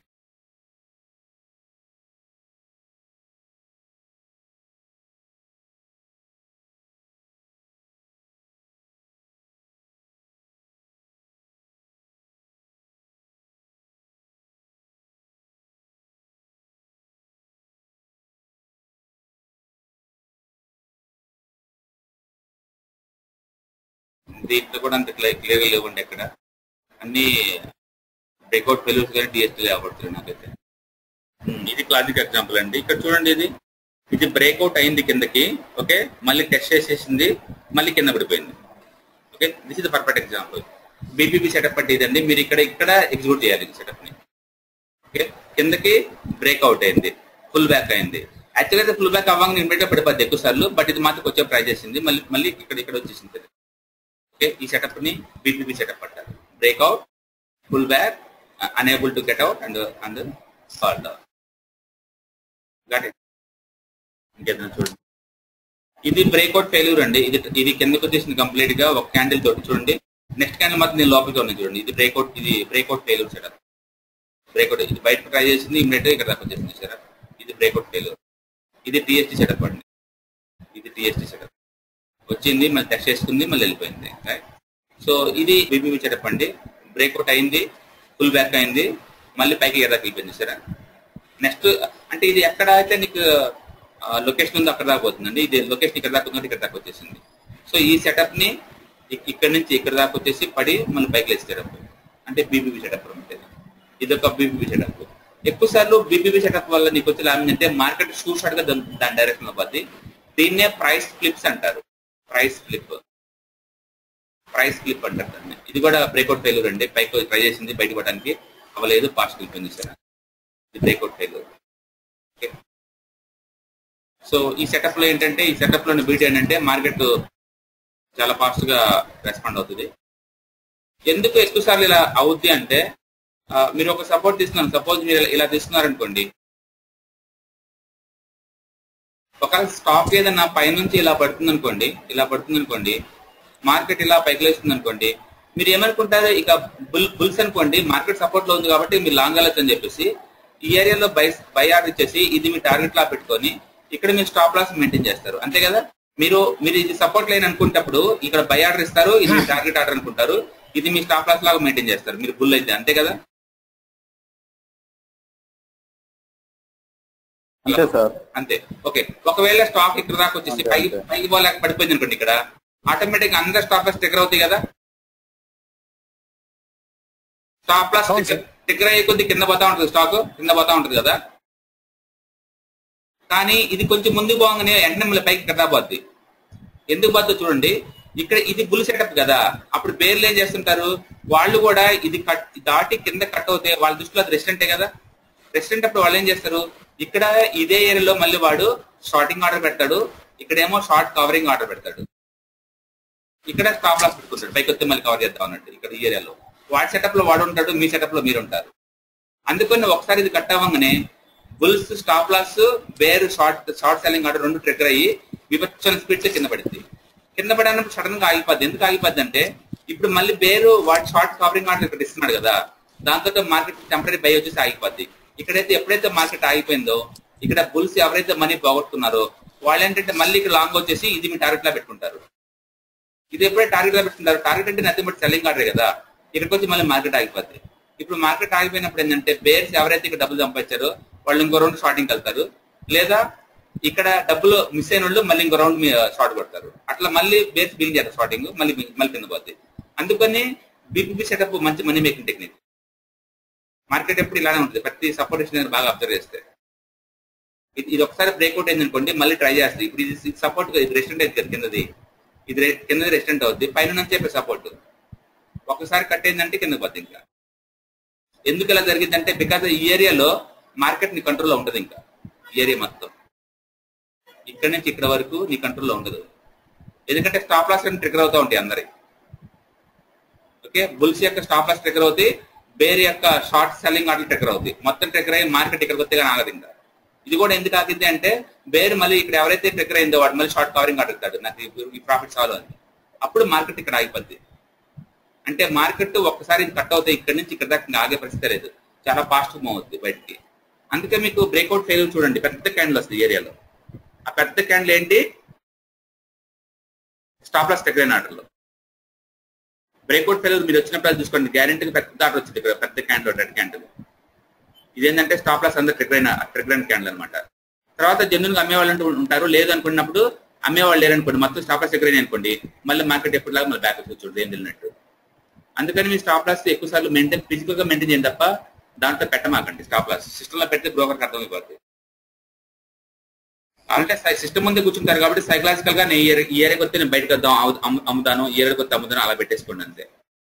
దీంట్లో కూడా అంత క్లియర్ గా లేవండి ఎక్కడ అన్ని బ్రేక్అవుట్ ఫెయిల్యూర్స్ కానీ డిఎస్టీ లేవబడుతున్నాయి నాకైతే ఉమ్, ఇది క్లాసిక్ ఎగ్జాంపుల్ అండి ఇక్కడ చూడండి ఇది ఇది బ్రేక్అవుట్ అయింది కిందకి ఓకే మళ్ళీ టెస్ట్ చేసేసింది మళ్ళీ కింద పడిపోయింది okay this is perfect example BPP setup అంటే ఇదండి మీరు ఇక్కడ ఇక్కడ ఎగ్జిక్యూట్ చేయాలి ఈ సెటప్ ని ఓకే కిందకి బ్రేక్అవుట్ అయింది ఫుల్ బ్యాక్ అయింది యాక్చువల్ అయితే ఫుల్ బ్యాక్ అవ్వగానే ఇమీడియట్ పడిపోద్ది ఎక్కువ సార్లు బట్ ఇది మాత్రం కొంచెం ట్రై చేసింది మళ్ళీ మళ్ళీ ఇక్కడ ఇక్కడ వచ్చేసింది ఓకే ఈ సెటప్ ని బీపీపీ సెటప్ అంటారు breakout pull back unable to get out and and fall down got it ఇంకేదైనా చూడండి ఇది బ్రేక్అవుట్ ఫెయిల్యూర్ అండి ఇది ఇది కిందకు వచ్చేసింది కంప్లీట్ గా ఒక క్యాండిల్ తోటి చూడండి నెక్స్ట్ క్యాండిల్ మాత్రం నేను లోపలికి ఉన్నాయి చూడండి ఇది బ్రేక్అవుట్ ఇది బ్రేక్అవుట్ ఫెయిల్యూర్ సెటప్ బ్రేక్అవుట్ ఇది బయట ట్రై చేసింది ఇమీడియట్ ఇక్కడ దాకా వచ్చేసింది సరే ఇది బ్రేక్అవుట్ ఫెయిల్యూర్ ఇది టీఎస్టీ సెటప్ అండి ఇది టీఎస్టీ సెటప్ వచ్చింది మళ్ళీ టెస్ట్ చేసుకుంది మళ్ళీ వెళ్ళిపోయింది రైట్ సో ఇది బీబీబీ సెటప్ అండి బ్రేక్అవుట్ అయింది ఫుల్ బ్యాక్ అయింది మళ్ళీ పైకి ఎర్రకి వెళ్ళిపోయింది సరే నెక్స్ట్ అంటే ఇది ఎక్కడ అయితే నీకు లొకేషన్ ఉందో అక్కడ దాకా పోతుందండి ఇది లొకేషన్ ఇక్కడ దాకా ఉందంటే ఇక్కడ దాకా వచ్చేసింది సో ఈ సెటప్ ని ఇక్- ఇక్కడ నుంచి ఇక్కడ దాకా వచ్చేసి పడి మళ్ళీ పైకి లేచి సెటప్ అంటే బీబీబీ సెటప్ అంటే ఇది ఒక బీపీపీ సెటప్ ఎక్కువ సార్లు బీపీపీ సెటప్ వల్ల నీకు వచ్చే లాభం అంటే మార్కెట్ షూ షార్ట్ గా దాని దాని డైరెక్షన్ లో పోద్ది దీన్నే ప్రైస్ ఫ్లిప్స్ అంటారు ప్రైస్ ఫ్లిప్ ప్రైస్ ఫ్లిప్ అంటారు దాన్ని ఇది కూడా బ్రేక్అవుట్ ఫెయిల్యూర్ అండి పైకి ట్రై చేసింది బయటకు పడడానికి అవ్వలేదు పాస్ట్ వెళ్ళిపోయింది సార్ ఇది బ్రేక్అవుట్ ఫెయిల్యూర్ ఓకే సో ఈ సెటప్ లో ఏంటంటే ఈ సెటప్ లోని బ్యూటీ ఏంటంటే మార్కెట్ చాలా ఫాస్ట్ గా రెస్పాండ్ అవుతుంది ఎందుకు ఎక్కువ సార్లు ఇలా అవుద్ది అంటే ఆ, మీరు ఒక సపోర్ట్ తీసుకున్నారు సపోజ్ మీరు ఇలా- ఇలా తీసుకున్నారనుకోండి ఒక స్టాక్ ఏదన్నా పైనుంచి ఇలా పడుతుంది అనుకోండి ఇలా పడుతుంది అనుకోండి మార్కెట్ ఇలా పైకి లేస్తుంది అనుకోండి మీరు ఏమనుకుంటారు ఇక బుల్ బుల్స్ అనుకోండి మార్కెట్ సపోర్ట్ లో ఉంది కాబట్టి మీరు లాంగ్ వెళ్ళొచ్చు అని చెప్పేసి ఈ ఏరియాలో బై బై ఆర్డర్ ఇచ్చేసి ఇది మీ టార్గెట్ లా పెట్టుకొని ఇక్కడ మీరు స్టాప్ లాస్ మెయింటైన్ చేస్తారు అంతే కదా మీరు మీరు ఇది సపోర్ట్ లైన్ అనుకున్నప్పుడు ఇక్కడ బై ఆర్డర్ ఇస్తారు ఇది మీ టార్గెట్ ఆర్డర్ అనుకుంటారు ఇది మీ స్టాప్ లాస్ లాగా మెయింటైన్ చేస్తారు మీరు బుల్ అయితే అంతే కదా
అంతే సార్
అంతే ఓకే ఒకవేళ స్టాక్ ఇక్కడ దాకా వచ్చేసి
అంతే,
పైకి
అంతే.
పైకి పోలేక పడిపోయింది అనుకోండి ఇక్కడ ఆటోమేటిక్ గా అందరు స్టాప్ లాస్ ట్రిగర్ అవుతాయి కదా స్టాప్ లాస్
అవును, సార్.
ట్రిగర్ అయ్యే కొద్ది కింద పోతా ఉంటుంది స్టాక్ కింద పోతా ఉంటుంది కదా కానీ ఇది కొంచెం ముందుకు పోగానే వెంటనే మళ్ళీ పైకి కదా పోద్ది ఎందుకు పోద్దో చూడండి ఇక్కడ ఇది బుల్ సెటప్ కదా అప్పుడు పేర్లు ఏం చేస్తుంటారు వాళ్ళు కూడా ఇది కట్ దాటి కింద కట్ అవుతే వాళ్ళ దృష్టిలో అది రెస్టెంటే కదా రెస్టెంట్ అప్పుడు వాళ్ళు ఏం చేస్తారు ఇక్కడ ఇదే ఏరియాలో మళ్ళీ వాడు షార్టింగ్ ఆర్డర్ పెడతాడు ఇక్కడేమో షార్ట్ కవరింగ్ ఆర్డర్ పెడతాడు ఇక్కడ స్టాప్ లాస్ పెట్టుకుంటాడు పైకి వస్తే మళ్ళీ కవర్ చేద్దాం అన్నట్టు ఇక్కడ ఈ ఏరియాలో వాడి సెటప్ లో వాడు ఉంటాడు మీ సెటప్ లో మీరు ఉంటారు అందుకని ఒకసారి ఇది కట్ అవ్వగానే bulls stop loss bear short short selling order రెండు ట్రిగర్ అయ్యి వివచ్చని స్పీడ్ కింద పడింది కింద పడినప్పుడు సడన్ గా ఆగిపోద్ది ఎందుకు ఆగిపోద్ది అంటే ఇప్పుడు మళ్ళీ బేరు వాటి షార్ట్ కవరింగ్ ఆర్డర్ ఇక్కడ ఇస్తున్నాడు కదా దాంతో మార్కెట్ టెంపరీ బై వచ్చేసి ఆగిపోద్ది ఇక్కడైతే ఎప్పుడైతే మార్కెట్ ఆగిపోయిందో ఇక్కడ బుల్స్ ఎవరైతే మనీ పోగొట్టుకున్నారో వాళ్ళు ఏంటంటే మళ్ళీ ఇక్కడ లాంగ్ వచ్చేసి ఇది మీ టార్గెట్ లా పెట్టుకుంటారు ఇది ఎప్పుడైతే టార్గెట్ లా పెట్టుకుంటారు టార్గెట్ అంటే నథింగ్ బట్ సెల్లింగ్ ఆర్డర్ కదా ఇక్కడికి వచ్చి మళ్ళీ మార్కెట్ ఆగిపోద్ది ఇప్పుడు మార్కెట్ ఆగిపోయినప్పుడు ఏంటంటే బేర్స్ ఎవరైతే ఇక్కడ డబ్బులు సంపాదించారో వాళ్ళు ఇంకో రౌండ్ షార్టింగ్ వెళ్తారు లేదా ఇక్కడ డబ్బులు మిస్ అయిన వాళ్ళు మళ్ళీ ఇంకో రౌండ్ షార్ట్ కొడతారు అట్లా మళ్ళీ బేర్స్ బిల్ చేస్తారు షార్టింగ్ మళ్ళీ మళ్ళీ కింద పోద్ది అందుకని బీపీపీ సెటప్ మంచి మనీ మేకింగ్ టెక్నిక్ మార్కెట్ ఎప్పుడు ఇలానే ఉంటుంది ప్రతి సపోర్ట్ ఇచ్చిన బాగా అబ్జర్వ్ చేస్తే ఇది ఇది ఒకసారి బ్రేక్అవుట్ అయింది అనుకోండి మళ్ళీ ట్రై చేస్తుంది ఇప్పుడు ఇది సపోర్ట్ ఇది రెస్టెంట్ అయింది కదా కిందది ఇది re- కిందది రెస్టెంట్ అవుద్ది పైన నుంచి సపోర్ట్ ఒకసారి కట్ అయిందంటే కింద పోద్ది ఇంకా ఎందుకు ఇలా జరిగిందంటే బికాస్ ఈ ఏరియాలో మార్కెట్ నీ కంట్రోల్లో ఉండదు ఇంకా ఈ ఏరియా మొత్తం ఇక్కడ నుంచి ఇక్కడ వరకు నీ కంట్రోల్లో ఉండదు ఎందుకంటే స్టాప్ లాస్ ట్రిగర్ అవుతా ఉంటాయి అందరి ఓకే బుల్స్ యొక్క స్టాప్ లాస్ ట్రిగర్ అవుతాయి బేర్ యొక్క షార్ట్ సెల్లింగ్ ఆర్డర్ ట్రిగర్ అవుతాయి మొత్తం ట్రిగర్ అయ్యి మార్కెట్ ఇక్కడికి వస్తే కానీ ఆగదు ఇంకా ఇది కూడా ఎందుకు ఆగింది అంటే బేర్ మళ్ళీ ఇక్కడ ఎవరైతే ట్రిగర్ అయిందో వాడు మళ్ళీ షార్ట్ కవరింగ్ అడుగుతాడు నాకు ఈ- ఈ ప్రాఫిట్ చాలు అని అప్పుడు మార్కెట్ ఇక్కడ ఆగిపోద్ది అంటే మార్కెట్ ఒక్కసారి ఇది కట్ అవుతాయి ఇక్కడ నుంచి ఇక్కడ దాకా ఇంకా ఆగే పరిస్థితి లేదు చాలా ఫాస్ట్ మూవ్ అవుతుంది బయటికి అందుకే మీకు బ్రేక్అవుట్ ఫెయిల్ చూడండి పెద్ద క్యాండిల్ వస్తుంది ఏరియాలో ఆ పెద్ద క్యాండిల్ ఏంటి స్టాప్ లాస్ టెక్రైన్ ఆర్డర్లో బ్రేక్అవుట్ ఫెయిల్ మీరు వచ్చినప్పుడు చూసుకోండి గ్యారెంటీ పెద్ద ఆర్డర్ వచ్చింది ఇక్కడ పెద్ద క్యాండిల్ రెడ్ క్యాండిల్ ఇదేంటంటే స్టాప్ లాస్ అందరు ట్రిగర్ ట్రిగర్ క్యాండిల్ అనమాట తర్వాత జెన్యున్ గా అమ్మేవాళ్ళు అంటూ ఉంటారు లేదు అనుకున్నప్పుడు అమ్మేవాళ్ళు లేరనుకోండి మొత్తం స్టాప్ లాస్ ట్రిగర్ అనుకోండి మళ్ళీ మార్కెట్ ఎప్పటిలాగా మళ్ళీ బ్యాక్ వచ్చి ఏం తెలియనట్టు అందుకని మీ స్టాప్ లాస్ ఎక్కువ సార్లు మెయింటైన్ ఫిజికల్ గా మెయింటైన్ చేయండి తప్ప దాంట్లో పెట్టమాకండి స్టాప్ లాస్ సిస్టమ్ లో పెడితే బ్రోకర్ అర్థమైపోతుంది అంటే సిస్టమ్ ముందే కూర్చుంటారు కాబట్టి సైకలాజికల్ గా నేను ఈ ఏరియా- ఈ ఏరియాకి వస్తే నేను బయటకు వద్దాం అమ్ము- అమ్ము- అమ్ముతాను ఈ ఏరియాకి వస్తే అమ్ముతాను అలా పెట్టేసుకోండి అంతే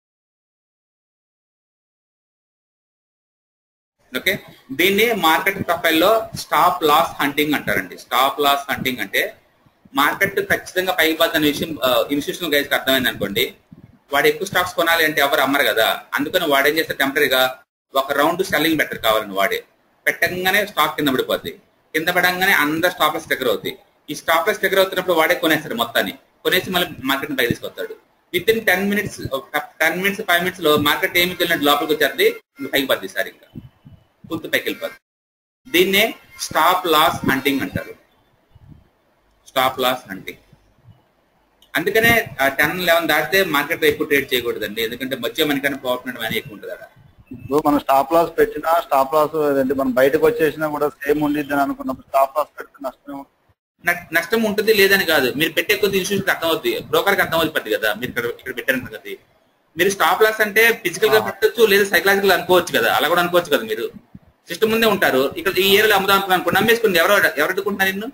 ఓకే దీన్ని మార్కెట్ ప్రొఫైల్లో స్టాప్ లాస్ హంటింగ్ అంటారండి స్టాప్ లాస్ హంటింగ్ అంటే మార్కెట్ ఖచ్చితంగా పైకి పోతున్న విషయం ఇన్స్టిట్యూషన్ గైస్కి అర్థమైంది అనుకోండి వాడు ఎక్కువ స్టాక్స్ కొనాలి అంటే ఎవరు అమ్మరు కదా అందుకని వాడు ఏం చేస్తే టెంపరీగా ఒక రౌండ్ సెల్లింగ్ బెటర్ కావాలని వాడే పెట్టంగానే స్టాక్ కింద పడిపోద్ది కింద పడంగానే అందరు స్టాప్ లెస్ దగ్గర అవుతాయి ఈ స్టాప్ లెస్ దగ్గర అవుతున్నప్పుడు వాడే కొనేస్తాడు మొత్తాన్ని కొనేసి మళ్ళీ మార్కెట్ పై తీసుకొస్తాడు within ten minutes ten minutes five minutes లో మార్కెట్ ఏమి వెళ్ళినట్టు లోపలికి వచ్చేది ఇంకా పైకి పడుతుంది సార్ ఇంకా పూర్తి పైకి వెళ్ళిపోద్ది దీన్నే స్టాప్ లాస్ హంటింగ్ అంటారు స్టాప్ లాస్ హంటింగ్ అందుకనే టెన్ లెవెన్ దాటితే మార్కెట్ లో ఎక్కువ ట్రేడ్ చేయకూడదండి ఎందుకంటే వచ్చే మనకన్నా పోగొట్టడం అనేది ఎక్కువ ఉంటుంది అక్కడ
ఇప్పుడు మనం స్టాప్ లాస్ పెట్టినా స్టాప్ లాస్ ఏంటి మనం బయటకు వచ్చేసినా కూడా సేమ్ ఉండిద్ది అని అనుకున్నప్పుడు స్టాప్ లాస్ పెడితే నష్టం
న- నష్టం ఉంటుంది లేదని కాదు మీరు పెట్టే కొద్ది ఇన్స్టిట్యూట్ అర్థమవుతుంది బ్రోకర్కి అర్థమవుతుంది కదా మీరు ఇక్కడ ఇక్కడ పెట్టారంట కదా మీరు స్టాప్ లాస్ అంటే ఫిజికల్ గా
ఆ.
పెట్టచ్చు లేదా సైకలాజికల్ అనుకోవచ్చు కదా అలా కూడా అనుకోవచ్చు కదా మీరు సిస్టమ్ ముందే ఉంటారు ఇక్కడ ఈ ఏరియాలో అమ్ముదాం అనుకున్నాను అనుకోండి నమ్మేసుకోండి ఎవరు ఎవరు అడ్డుకుంటున్నారు నిన్ను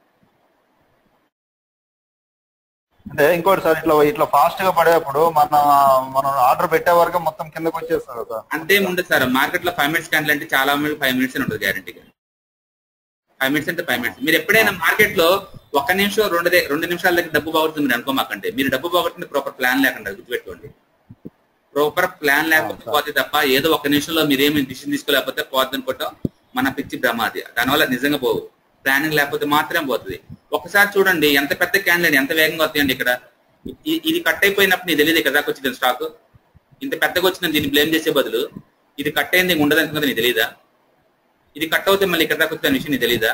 అంటే ఇంకోటి సార్ ఇట్లా ఇట్లా ఫాస్ట్ గా పడేటప్పుడు మన మనం ఆర్డర్ పెట్టే వరకు మొత్తం కిందకి వచ్చేస్తారు కదా
అంతే ఉండదు సార్ మార్కెట్ లో ఫైవ్ మినిట్స్ క్యాండిల్ అంటే చాలా మంది ఫైవ్ మినిట్స్ ఉంటుంది గ్యారంటీగా ఫైవ్ మినిట్స్ అంటే ఫైవ్ మినిట్స్ మీరు ఎప్పుడైనా మార్కెట్ లో ఒక్క నిమిషం రెండు దే- రెండు నిమిషాల దగ్గర డబ్బు బాగుతుంది మీరు అనుకోమాకండి మీరు డబ్బు బాగుంటుంది ప్రాపర్ ప్లాన్ లేకుండా గుర్తుపెట్టుకోండి ప్రాపర్ ప్లాన్ లేకపోతే
సార్.
పోతే తప్ప ఏదో ఒక నిమిషంలో మీరు ఏమి డిసిషన్ తీసుకోలేకపోతే పోతుంది అనుకోవటం మన పిచ్చి భ్రమ అది దానివల్ల నిజంగా పోవు ప్లానింగ్ లేకపోతే మాత్రమే పోతుంది ఒకసారి చూడండి ఎంత పెద్ద క్యాండిల్ ఎంత వేగంగా వస్తాయండి ఇక్కడ ఇ- ఇది కట్ అయిపోయినప్పుడు నీకు తెలియదు కదా వచ్చింది స్టాక్ ఇంత పెద్దగా వచ్చిన దీన్ని బ్లేమ్ చేసే బదులు ఇది కట్ అయింది ఇంక ఉండదు అనుకున్నది నీకు తెలియదా ఇది కట్ అవుతే మళ్ళీ ఇక్కడ దాకా వచ్చే విషయం నీకు తెలీదా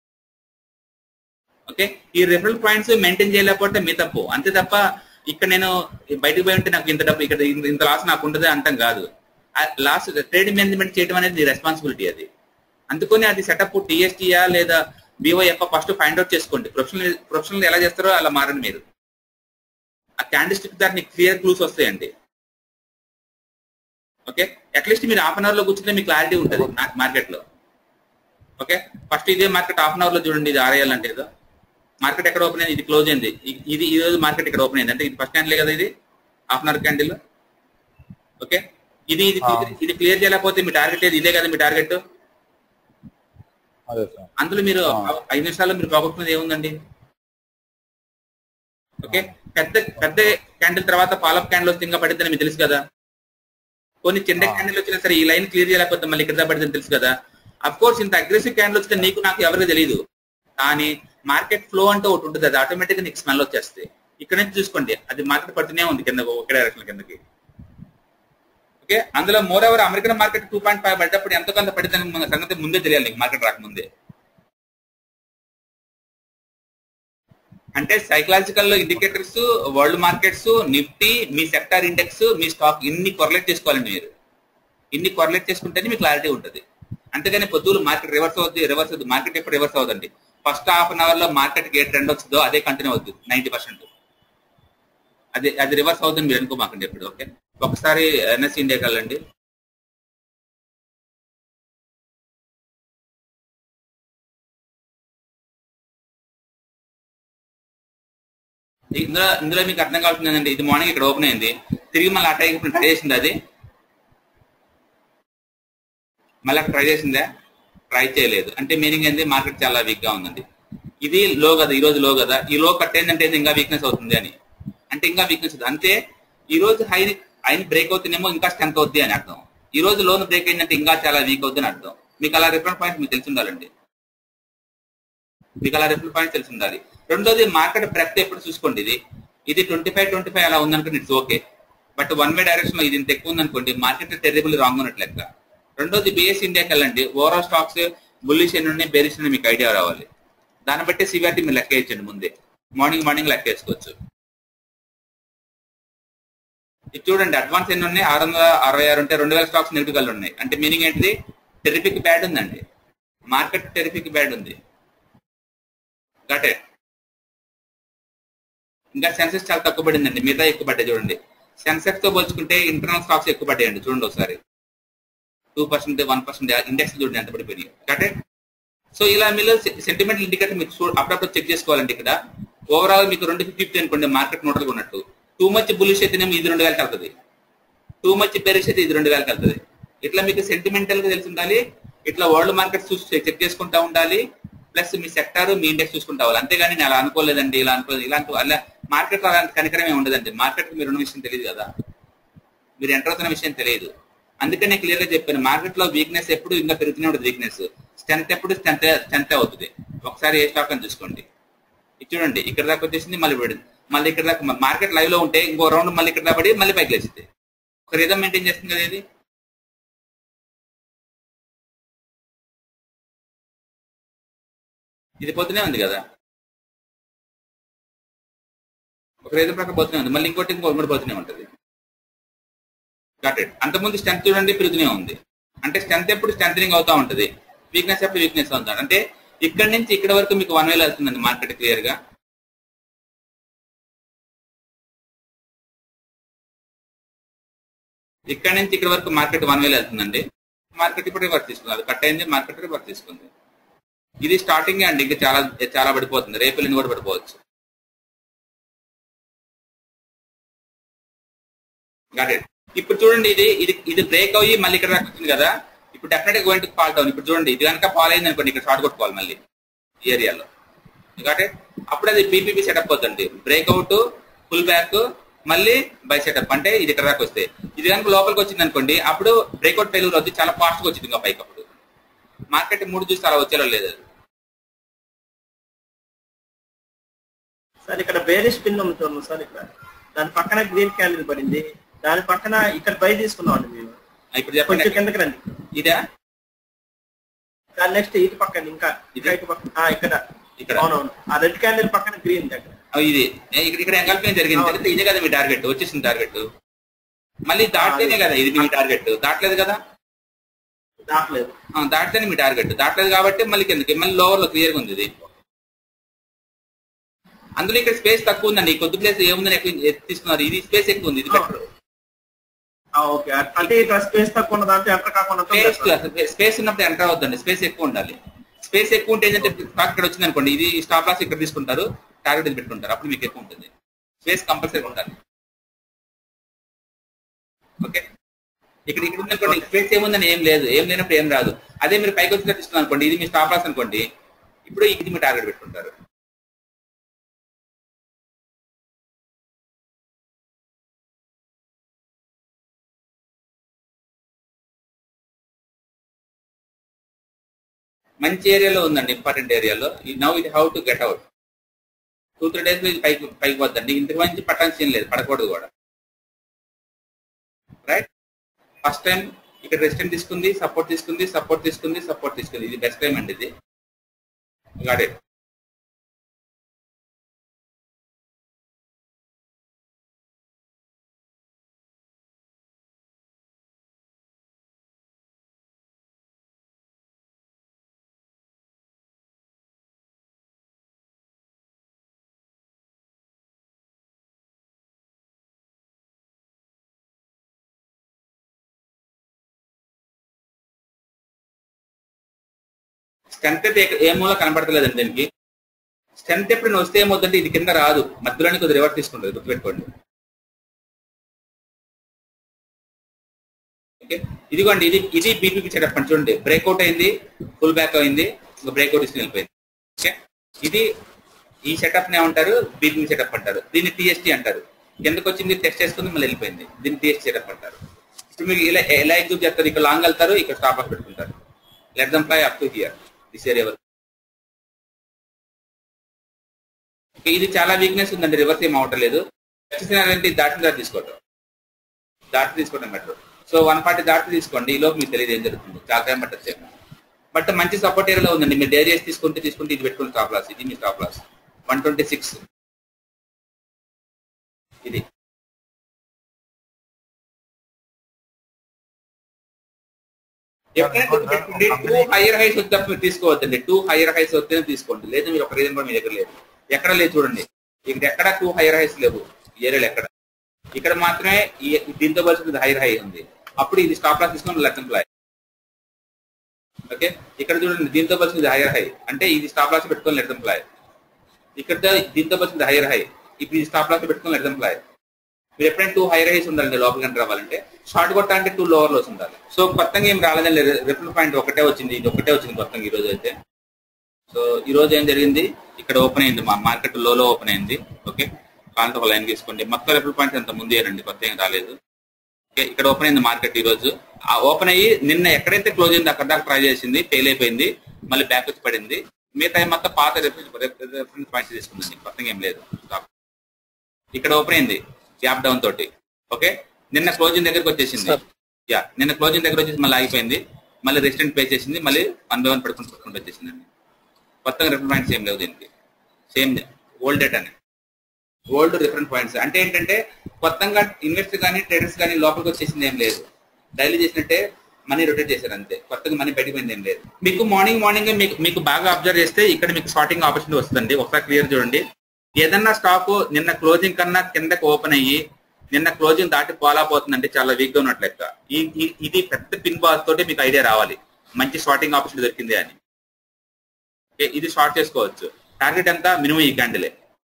ఓకే ఈ రిఫరల్ పాయింట్స్ మెయింటైన్ చేయలేకపోతే మీ తప్పు అంతే తప్ప ఇక్కడ నేను బయటకు పోయి ఉంటే నాకు ఇంత డబ్బు ఇక్కడ ఇంత- ఇంత లాస్ నాకు ఉండదు అంటాం కాదు లాస్ ట్రేడ్ మేనేజ్మెంట్ చేయడం అనేది నీ రెస్పాన్సిబిలిటీ అది అందుకని అది సెటప్ టీఎస్టీయా లేదా బీఓఎఫ్ ఫస్ట్ ఫైండ్ అవుట్ చేసుకోండి ప్రొఫెషనల్ ప్రొఫెషనల్ ఎలా చేస్తారో అలా మారండి మీరు ఆ క్యాండిస్టిక్ దాన్ని క్లియర్ క్లూస్ వస్తాయండి ఓకే అట్లీస్ట్ మీరు హాఫ్ అన్ అవర్ లో కూర్చుంటే మీకు క్లారిటీ ఉంటుంది మార్కెట్ లో ఓకే ఫస్ట్ ఇదే మార్కెట్ హాఫ్ అన్ అవర్ లో చూడండి ఇది ఆరేయాలి అంటే ఏదో మార్కెట్ ఎక్కడ ఓపెన్ అయింది ఇది క్లోజ్ అయింది ఇ- ఇది ఈ రోజు మార్కెట్ ఇక్కడ ఓపెన్ అయింది అంటే ఇది ఫస్ట్ క్యాండిల్ కదా ఇది half an hour candle okay ఇది ఇది
ఆ.
ఇది క్లియర్ చేయలేకపోతే మీ టార్గెట్ ఏది ఇదే కదా మీ టార్గెట్
అదే సార్
అందులో మీరు
ఆ.
ఐదు నిమిషాల్లో మీరు పోగొట్టుకున్నది ఏముందండి ఓకే పెద్ద పెద్ద క్యాండిల్ తర్వాత పాలప్ క్యాండిల్ వస్తే ఇంకా పడిద్దని మీకు తెలుసు కదా కొన్ని చిన్న
ఆ.
క్యాండిల్ వచ్చినా సరే ఈ లైన్ క్లియర్ చేయలేకపోతే మళ్ళీ ఇక్కడ పడిద్దని తెలుసు కదా అఫ్ కోర్స్ ఇంత అగ్రెసివ్ క్యాండిల్ వస్తే నీకు నాకు ఎవరికి తెలియదు కానీ మార్కెట్ ఫ్లో అంటే ఒకటి ఉంటుంది అది ఆటోమేటిక్ గా నీకు స్మెల్ వచ్చేస్తాయి ఇక్కడ నుంచి చూసుకోండి అది మార్కెట్ పడుతూనే ఉంది కింద ఒక డైరెక్షన్ కిందకి ఓకే అందులో moreover American market two point five పడ్డప్పుడు ఎంత కొంత పడిద్దని మన సంగతి ముందే తెలియాలి నీకు మార్కెట్ రాకముందే అంటే psychological indicators world markets Nifty మీ సెక్టార్ ఇండెక్స్ మీ స్టాక్ ఇన్ని కొరలేట్ చేసుకోవాలండి మీరు ఇన్ని కొరలేట్ చేసుకుంటేనే మీకు క్లారిటీ ఉంటుంది అంతేగాని పొద్దులు మార్కెట్ రివర్స్ అవుద్ది రివర్స్ అవుద్ది మార్కెట్ ఎప్పుడు రివర్స్ అవుతుంది ఫస్ట్ హాఫ్ అన్ అవర్ లో మార్కెట్ ఏ ట్రెండ్ వచ్చిందో అదే కంటిన్యూ అవుద్ది నైన్టీ పర్సెంట్ అది అది రివర్స్ అవుతుంది మీరు అనుకోమాకండి ఎప్పుడు ఓకే ఒకసారి ఎన్ఎస్ ఇండియాకి వెళ్ళండి ఇందులో ఇందులో మీకు అర్థం కావాల్సింది ఏంటంటే ఇది మార్నింగ్ ఇక్కడ ఓపెన్ అయింది తిరిగి మళ్ళీ అట్ట ఇప్పుడు ట్రై చేసింది అది మళ్ళీ అక్కడ ట్రై చేసిందా ట్రై చేయలేదు అంటే మీనింగ్ ఏంది మార్కెట్ చాలా వీక్ గా ఉందండి ఇది లో కదా ఈ రోజు లో కదా ఈ లో కట్ అయిందంటే ఇది ఇంకా వీక్నెస్ అవుతుంది అని అంటే ఇంకా వీక్నెస్ అవుతుంది అంటే ఈ రోజు హై హైని బ్రేక్ అవుతుందేమో ఇంకా స్ట్రెంత్ అవుద్ది అని అర్థం ఈ రోజు లోన్ బ్రేక్ అయిందంటే ఇంకా చాలా వీక్ అవుద్ది అని అర్థం మీకు అలా రిఫరెన్స్ పాయింట్ మీకు తెలిసి ఉండాలండి మీకు అలా రిఫరెన్స్ పాయింట్ తెలిసి ఉండాలి రెండోది మార్కెట్ బ్రెత్ ఎప్పుడు చూసుకోండి ఇది ఇది ట్వంటీ ఫైవ్ ట్వంటీ ఫైవ్ అలా ఉందనుకోండి it's okay but one way direction లో ఇది ఇంత ఎక్కువ ఉందనుకోండి మార్కెట్ టెరిబుల్ రాంగ్ ఉన్నట్లు లెక్క రెండోది బిఎస్ ఇండియాకి వెళ్ళండి ఓవరాల్ స్టాక్స్ బుల్లిష్ ఎన్ని ఉన్నాయి బేరిష్ ఎన్ని మీకు ఐడియా రావాలి దాన్ని బట్టి సివిఆర్టీ మీరు లెక్క వేయచ్చండి ముందే మార్నింగ్ మార్నింగ్ లెక్క వేసుకోవచ్చు ఇది చూడండి అడ్వాన్స్ ఎన్ని ఉన్నాయి ఆరు వందల అరవై ఆరు ఉంటే రెండు వేల స్టాక్స్ నెగిటివ్ కల్ ఉన్నాయి అంటే మీనింగ్ ఏంటిది టెరిఫిక్ బ్యాడ్ ఉందండి మార్కెట్ టెరిఫిక్ బ్యాడ్ ఉంది గటే ఇంకా సెన్సెక్స్ చాలా తక్కువ పడిందండి మిగతా ఎక్కువ పడ్డాయి చూడండి సెన్సెక్స్ తో పోల్చుకుంటే ఇంటర్నల్ స్టాక్స్ ఎక్కువ పడ్డాయండి చూడండి ఒకసారి two percent one percent index చూడండి ఎంత పడిపోయినాయి కరెక్టే సో ఇలా మీరు సెంటిమెంట్ ఇండికేటర్ మీకు చూ- అప్పుడప్పుడు చెక్ చేసుకోవాలండి ఇక్కడ ఓవరాల్ మీకు రెండు ఫిఫ్టీ ఫిఫ్టీ అనుకోండి మార్కెట్ నోటల్ ఉన్నట్టు టూ మచ్ బులిష్ అయితేనేమో ఇది రెండు వేలకి వెళ్తుంది టూ మచ్ బెరిష్ అయితే ఇది రెండు వేలకి వెళ్తుంది ఇట్లా మీకు సెంటిమెంటల్ గా తెలిసి ఉండాలి ఇట్లా వరల్డ్ మార్కెట్ చూసి చెక్ చేసుకుంటా ఉండాలి ప్లస్ మీ సెక్టార్ మీ ఇండెక్స్ చూసుకుంటా ఉండాలి అంతేగాని నేను అలా అనుకోలేదండి ఇలా అనుకోలేదు ఇలాంటి అలా మార్కెట్ అలాంటి కనికరమే ఉండదండి మార్కెట్ మీరు ఉన్న విషయం తెలియదు కదా మీరు ఎంటర్ అవుతున్న విషయం తెలియదు అందుకనే క్లియర్ గా చెప్పాను మార్కెట్ లో వీక్నెస్ ఎప్పుడు ఇంకా పెరుగుతూనే ఉంటుంది వీక్నెస్ స్ట్రెంత్ ఎప్పుడు స్ట్రెంత్ స్ట్రెంత్ అవుతుంది ఒకసారి ఏ స్టాక్ అని చూసుకోండి ఇది చూడండి ఇక్కడ దాకా వచ్చేసింది మళ్ళీ పడింది మళ్ళీ ఇక్కడ దాకా మార్కెట్ లైవ్ లో ఉంటే ఇంకో రౌండ్ మళ్ళీ ఇక్కడ దాకా పడి మళ్ళీ పైకి లేచింది ఒక రిధం మెయింటైన్ చేస్తుంది కదా ఇది ఇది పోతూనే ఉంది కదా ఒక రిధం ప్రకారం పోతూనే ఉంది మళ్ళీ ఇంకోటి ఇంకో కూడా పోతూనే ఉంటుంది గట్ ఇట్ అంతకుముందు స్ట్రెంత్ చూడండి పెరుగుతూనే ఉంది అంటే స్ట్రెంత్ ఎప్పుడు స్ట్రెంథనింగ్ అవుతా ఉంటుంది వీక్నెస్ ఎప్పుడు వీక్నెస్ అవుతాడు అంటే ఇక్కడ నుంచి ఇక్కడ వరకు మీకు వన్ వేలో వెళ్తుందండి మార్కెట్ క్లియర్ గా ఇక్కడ నుంచి ఇక్కడ వరకు మార్కెట్ వన్ వేలు వెళ్తుందండి మార్కెట్ ఇప్పుడు రివర్స్ తీసుకుంది అది కట్ అయింది మార్కెట్ రివర్స్ తీసుకుంది ఇది స్టార్టింగ్ అండి ఇంకా చాలా చాలా పడిపోతుంది రేపు ఎల్లుండి కూడా పడిపోవచ్చు Got it. ఇప్పుడు చూడండి ఇది ఇది ఇది బ్రేక్ అయ్యి మళ్ళీ ఇక్కడ దాకా వచ్చింది కదా ఇప్పుడు డెఫినెట్ గా గోయింగ్ టు ఫాల్ డౌన్ ఇప్పుడు చూడండి ఇది కనుక ఫాల్ అయింది అనుకోండి ఇక్కడ షార్ట్ కొట్టుకోవాలి మళ్ళీ ఈ ఏరియాలో కాబట్టి అప్పుడు అది పీపీపీ సెటప్ అవుతుంది బ్రేక్అవుట్ ఫుల్ బ్యాక్ మళ్ళీ బై సెటప్ అంటే ఇది ఇక్కడ దాకా వస్తే ఇది కనుక లోపలికి వచ్చింది అనుకోండి అప్పుడు బ్రేక్అవుట్ ఫెయిల్యూర్ అవుతుంది చాలా ఫాస్ట్ గా వచ్చింది ఇంకా పైకి అప్పుడు మార్కెట్ మూడు చూస్తే అలా వచ్చేలా లేదు అది.
సార్ ఇక్కడ బేరిష్ పిన్ అమ్ముతున్నాం సార్ ఇక్కడ దాని పక్కన గ్రీన్ క్యాండిల్ పడింది దాని పక్కన ఇక్కడ బై తీసుకున్నాం అండి మేము
ఆ, ఇప్పుడు
కొంచెం
చెప్పండి
కిందకి రండి
ఇదా
దాని నెక్స్ట్ ఇటు పక్కన ఇంకా
ఇది?
ఇటు పక్కన ఆ, ఇక్కడ
ఇక్కడ
అవునవును ఆ రెడ్ క్యాండిల్ పక్కన గ్రీన్ దగ్గర
ఆ, ఇది ఏ, ఇక్కడ ఇక్కడ ఎంగల్పేం జరిగింది
అవును.
తెలిస్తే ఇదే కదా మీ టార్గెట్ వచ్చేసింది టార్గెట్ మళ్ళీ దాటితేనే కదా ఇది మీ టార్గెట్ దాటలేదు కదా
దాటలేదు
ఆ, దాటితేనే మీ టార్గెట్ దాటలేదు కాబట్టి మళ్ళీ కిందకి మళ్ళీ లోవర్ లో క్లియర్ గా ఉంది ఇది అందులో ఇక్కడ స్పేస్ తక్కువ ఉందండి ఈ కొద్ది ప్లేస్ ఏముందని ఎక్కువ ఎత్తి తీసుకున్నారు ఇది స్పేస్ ఎక్కువ ఉంది ఇది బెటర్
ఆ, ఓకే అంటే ఇక్కడ స్పేస్ తక్కువ ఉన్న దాంట్లో ఎంటర్ కాకుండా
స్పేస్ స్పేస్ ఉన్నప్పుడు ఎంటర్ అవుతుంది స్పేస్ ఎక్కువ ఉండాలి స్పేస్ ఎక్కువ ఉంటే ఏంటంటే స్టాక్ ఇక్కడ వచ్చింది అనుకోండి ఇది స్టాప్ లాస్ ఇక్కడ తీసుకుంటారు టార్గెట్ ఇది పెట్టుకుంటారు అప్పుడు మీకు ఎక్కువ ఉంటుంది స్పేస్ కంపల్సరీ ఉండాలి ఓకే ఇక్కడ ఇక్కడ ఉందనుకోండి స్పేస్ ఏముందని ఏం లేదు ఏం లేనప్పుడు ఏం రాదు అదే మీరు పైకి వచ్చిన తీసుకున్నారు అనుకోండి ఇది మీ స్టాప్ లాస్ అనుకోండి ఇప్పుడు ఇది మీ టార్గెట్ పెట్టుకుంటారు మంచి ఏరియాలో ఉందండి ఇంపార్టెంట్ ఏరియాలో నౌ ఇది how to get out two three days ఇది పైకి పైకి పోద్దండి ఇంతకు మంచి పట్టాల్సిన సీన్ లేదు పడకూడదు కూడా రైట్ ఫస్ట్ టైం ఇక్కడ రెసిస్టెంట్ తీసుకుంది సపోర్ట్ తీసుకుంది సపోర్ట్ తీసుకుంది సపోర్ట్ తీసుకుంది ఇది బెస్ట్ టైం అండి ఇది గాడ్ ఇట్ స్ట్రెంత్ అయితే ఇక్కడ ఏ మూల కనబడతలేదండి దీనికి స్ట్రెంత్ ఎప్పుడు వస్తే ఏమవుతుందంటే ఇది కింద రాదు మధ్యలోనే కొద్దిగా రివర్స్ తీసుకుంటుంది గుర్తుపెట్టుకోండి ఓకే ఇదిగోండి ఇది ఇది బీపీపీ సెటప్ అని చూడండి బ్రేక్అవుట్ అయింది ఫుల్ బ్యాక్ అయింది ఇంకా బ్రేక్అవుట్ తీసుకుని వెళ్ళిపోయింది ఓకే ఇది ఈ సెటప్ నే ఉంటారు బీపీపీ సెటప్ అంటారు దీన్ని టీఎస్టీ అంటారు కిందకు వచ్చింది టెస్ట్ చేసుకుంది మళ్ళీ వెళ్ళిపోయింది దీన్ని టీఎస్టీ సెటప్ అంటారు ఇప్పుడు మీకు ఇలా ఎలా ఎగ్జిక్యూట్ చేస్తారు ఇక్కడ లాంగ్ వెళ్తారు ఇక్కడ స్టాప్ లాస్ పెట్టుకుంటారు let them fly up to here this area వరకు Okay, ఇది చాలా వీక్నెస్ ఉందండి రివర్స్ ఏం అవటలేదు వచ్చేసినారంటే ఇది దాటిన దాటి తీసుకోవటం దాటి తీసుకోవడం బెటర్ సో వన్ ఫార్టీ దాటి తీసుకోండి ఈ లోపు మీకు తెలియదు ఏం జరుగుతుంది చాలా టైం పట్టచ్చు బట్ మంచి సపోర్ట్ ఏరియాలో ఉందండి మీరు డేరియస్ తీసుకుంటే తీసుకుంటే ఇది పెట్టుకుని స్టాప్ లాస్ ఇది మీ stop loss one twenty six ఇది ఎప్పుడైనా గుర్తుపెట్టుకోండి టూ హైయర్ హైస్ వచ్చేటప్పుడు మీరు తీసుకోవద్దండి టూ హైయర్ హైస్ వస్తేనే తీసుకోండి లేదు మీరు ఒక రీజన్ కూడా మీ దగ్గర లేదు ఎక్కడ లేదు చూడండి ఇక్కడ ఎక్కడ టూ హైయర్ హైస్ లేవు ఏరియాలో ఎక్కడ ఇక్కడ మాత్రమే ఈ దీంతో కలిసి హైయర్ హై ఉంది అప్పుడు ఇది స్టాప్ లాస్ తీసుకొని లెస్ ఎంప్లాయ్ ఓకే ఇక్కడ చూడండి దీంతో కలిసి హైయర్ హై అంటే ఇది స్టాప్ లాస్ పెట్టుకొని లెట్ ఎంప్లాయ్ ఇక్కడ దీంతో కలిసి హైయర్ హై ఇప్పుడు ఇది స్టాప్ లాస్ పెట్టుకొని లెట్ ఎంప్లాయ్ మీరు ఎప్పుడైనా టూ హైర్ హైస్ ఉండాలండి లోపలికి ఎంటర్ అవ్వాలంటే షార్ట్ కొట్టాలంటే టూ లోవర్ లోస్ ఉండాలి సో కొత్తగా ఏం రాలేదండి రిఫర్ పాయింట్ ఒకటే వచ్చింది ఇది ఒకటే వచ్చింది కొత్తగా ఈ రోజు అయితే సో ఈ రోజు ఏం జరిగింది ఇక్కడ ఓపెన్ అయింది మా మార్కెట్ లోలో ఓపెన్ అయింది ఓకే కాంత ఒక లైన్ తీసుకోండి మొత్తం రిఫర్ పాయింట్ అంత ముందేనండి కొత్త ఏం రాలేదు ఓకే ఇక్కడ ఓపెన్ అయింది మార్కెట్ ఈ రోజు ఆ ఓపెన్ అయ్యి నిన్న ఎక్కడైతే క్లోజ్ అయింది అక్కడ దాకా ట్రై చేసింది ఫెయిల్ అయిపోయింది మళ్ళీ బ్యాక్ వచ్చి పడింది మిగతా ఏం మొత్తం పాత రిఫరెన్స్ రిఫరెన్స్ పాయింట్స్ తీసుకుందండి కొత్తగా ఏం లేదు Stop. ఇక్కడ ఓపెన్ అయింది గ్యాప్ డౌన్ తోటి ఓకే నిన్న క్లోజింగ్ దగ్గరకు వచ్చేసింది యా నిన్న క్లోజింగ్ దగ్గర వచ్చేసి మళ్ళీ ఆగిపోయింది మళ్ళీ రెసిడెంట్ పే చేసింది మళ్ళీ వన్ బై వన్ పడుకుంటూ పడుకుంటూ వచ్చేసిందండి కొత్తగా రిఫరెన్స్ పాయింట్స్ ఏం లేవు దీనికి సేమ్ ఓల్డ్ డేటానే ఓల్డ్ రిఫరెన్స్ పాయింట్స్ అంటే ఏంటంటే కొత్తగా ఇన్వెస్టర్ కానీ ట్రేడర్స్ కానీ లోపలికి వచ్చేసింది ఏం లేదు డైలీ చేసినట్టే మనీ రొటేట్ చేశారు అంతే కొత్తగా మనీ బయటపోయింది ఏం లేదు మీకు మార్నింగ్ మార్నింగ్ మీకు మీకు బాగా అబ్జర్వ్ చేస్తే ఇక్కడ మీకు షార్టింగ్ ఆపర్చునిటీ వస్తుందండి ఒకసారి క్లియర్ చూడండి ఏదన్నా స్టాక్ నిన్న క్లోజింగ్ కన్నా కిందకి ఓపెన్ అయ్యి నిన్న క్లోజింగ్ దాటి పోలాపోతుందంటే చాలా వీక్ గా ఉన్నట్లు లెక్క ఈ- ఈ- ఇది పెద్ద పిన్ బార్ తోటి మీకు ఐడియా రావాలి మంచి షార్టింగ్ ఆపర్చునిటీ దొరికింది అని ఓకే, ఇది షార్ట్ చేసుకోవచ్చు టార్గెట్ ఎంత మినిమం ఈ క్యాండిలే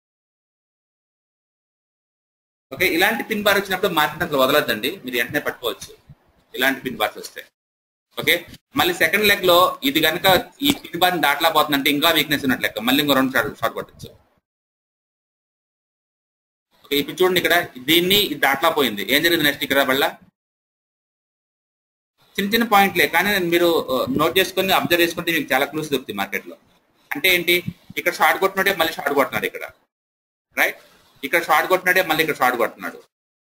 ఓకే ఇలాంటి పిన్ బార్ వచ్చినప్పుడు మార్కెట్ అసలు వదలద్దండి మీరు వెంటనే పట్టుకోవచ్చు ఇలాంటి పిన్ బార్స్ వస్తాయి ఓకే మళ్ళీ సెకండ్ లెగ్ లో ఇది కనుక ఈ పిన్ బార్ దాటలా పోతుందంటే ఇంకా వీక్నెస్ ఉన్నట్లు లెక్క మళ్ళీ ఇంకో రెండు షార్ట్ షార్ట్ కొట్టచ్చు ఓకే ఇప్పుడు చూడండి ఇక్కడ దీన్ని ఇది దాటలా పోయింది ఏం జరిగింది నెక్స్ట్ ఇక్కడ వల్ల చిన్న చిన్న పాయింట్లే కానీ మీరు నోట్ చేసుకొని అబ్జర్వ్ చేసుకుంటే మీకు చాలా క్లూస్ దొరుకుతాయి మార్కెట్ లో అంటే ఏంటి ఇక్కడ షార్ట్ కొట్టినట్టే మళ్ళీ షార్ట్ కొడుతున్నాడు ఇక్కడ రైట్ ఇక్కడ షార్ట్ కొట్టినట్టే మళ్ళీ ఇక్కడ షార్ట్ కొడుతున్నాడు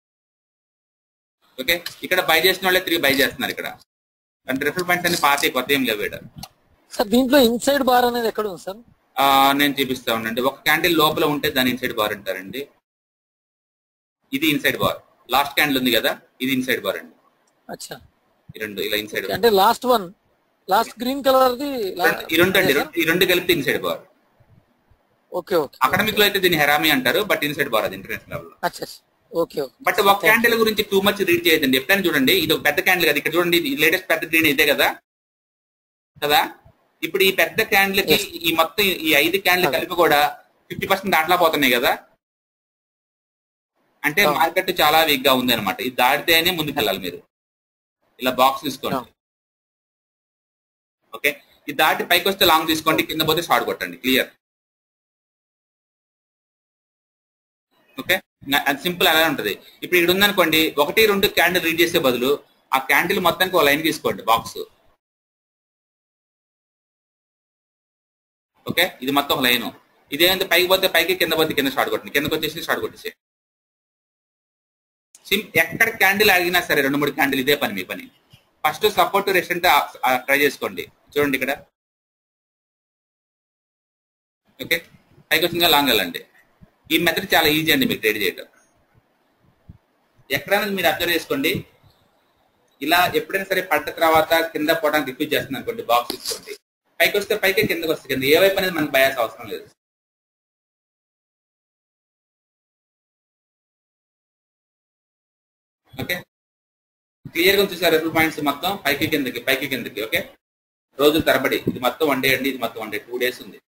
ఓకే ఇక్కడ బై చేసిన వాళ్ళే తిరిగి బై చేస్తున్నారు ఇక్కడ అంటే రిఫర్ పాయింట్స్ అన్ని పాత కొత్త ఏం లేవు ఇక్కడ
సార్ దీంట్లో ఇన్సైడ్ బార్ అనేది ఎక్కడ ఉంది సార్
ఆ, నేను చూపిస్తా ఉండండి ఒక క్యాండిల్ లోపల ఉంటే దాని ఇన్సైడ్ బార్ అంటారండి ఇది ఇన్సైడ్ బార్ లాస్ట్ క్యాండిల్ ఉంది కదా ఇది ఇన్సైడ్ బార్ అండి
అచ్చా
ఈ రెండు ఇలా ఇన్సైడ్ బార్
అంటే last one last green colour ది
ఈ రెండు అండి రెండు- ఈ రెండు కలిపితే inside bar
okay okay
academic లో అయితే దీన్ని హెరామీ అంటారు బట్ ఇన్సైడ్ బార్ అది ఇంటర్నేషనల్ లెవెల్
అచ్చా ఓకే ఓకే
బట్ ఒక క్యాండిల్ గురించి టూ మచ్ రీడ్ చేయదండి ఎప్పుడైనా చూడండి ఇది ఒక పెద్ద క్యాండిల్ కదా ఇక్కడ చూడండి లేటెస్ట్ పెద్ద గ్రీన్ ఇదే కదా కదా ఇప్పుడు ఈ పెద్ద క్యాండిల్ కి ఈ మొత్తం ఈ ఐదు క్యాండిల్ కలిపి కూడా ఫిఫ్టీ పర్సెంట్ దాంట్లో పోతున్నాయి కదా అంటే
అవును.
మార్కెట్ చాలా వీక్ గా ఉంది అనమాట ఇది దాటితేనే ముందుకు వెళ్ళాలి మీరు ఇలా బాక్స్ తీసుకోండి
అవును.
ఓకే ఇది దాటి పైకి వస్తే లాంగ్ తీసుకోండి కింద పోతే షార్ట్ కొట్టండి క్లియర్ ఓకే నా- అది సింపుల్ అలానే ఉంటది ఇప్పుడు ఇక్కడ ఉందనుకోండి ఒకటి రెండు క్యాండిల్ రీడ్ చేసే బదులు ఆ క్యాండిల్ మొత్తానికి ఒక లైన్ తీసుకోండి బాక్స్ ఓకే ఇది మొత్తం ఒక లైన్ ఇదేంటి పైకి పోతే పైకి కింద పోతే కింద షార్ట్ కొట్టండి కిందకి వచ్చేసి షార్ట్ కొట్టేసి సిం ఎక్కడ క్యాండిల్ ఆగినా సరే రెండు మూడు క్యాండిల్ ఇదే పని మీ పని ఫస్ట్ సపోర్ట్ రెస్టెంట్ ట్రై చేసుకోండి చూడండి ఇక్కడ ఓకే పైకి వచ్చిందిగా లాంగ్ వెళ్ళండి ఈ మెథడ్ చాలా ఈజీ అండి మీకు ట్రేడ్ చేయడం ఎక్కడైనా మీరు అబ్జర్వ్ చేసుకోండి ఇలా ఎప్పుడైనా సరే పడ్డ తర్వాత కింద పోవడానికి రిపీట్ చేస్తుంది అనుకోండి బాక్స్ తీసుకోండి పైకి వస్తే పైకే కిందకి వస్తే కింద ఏ వైపు అనేది మనకు బయాస్ అవసరం లేదు ఓకే క్లియర్ గా చూసారు రిఫల్ పాయింట్స్ మొత్తం పైకి కిందకి పైకి కిందకి ఓకే రోజుల తరబడి ఇది మొత్తం వన్ డే అండి ఇది మొత్తం వన్ డే టూ డేస్ ఉంది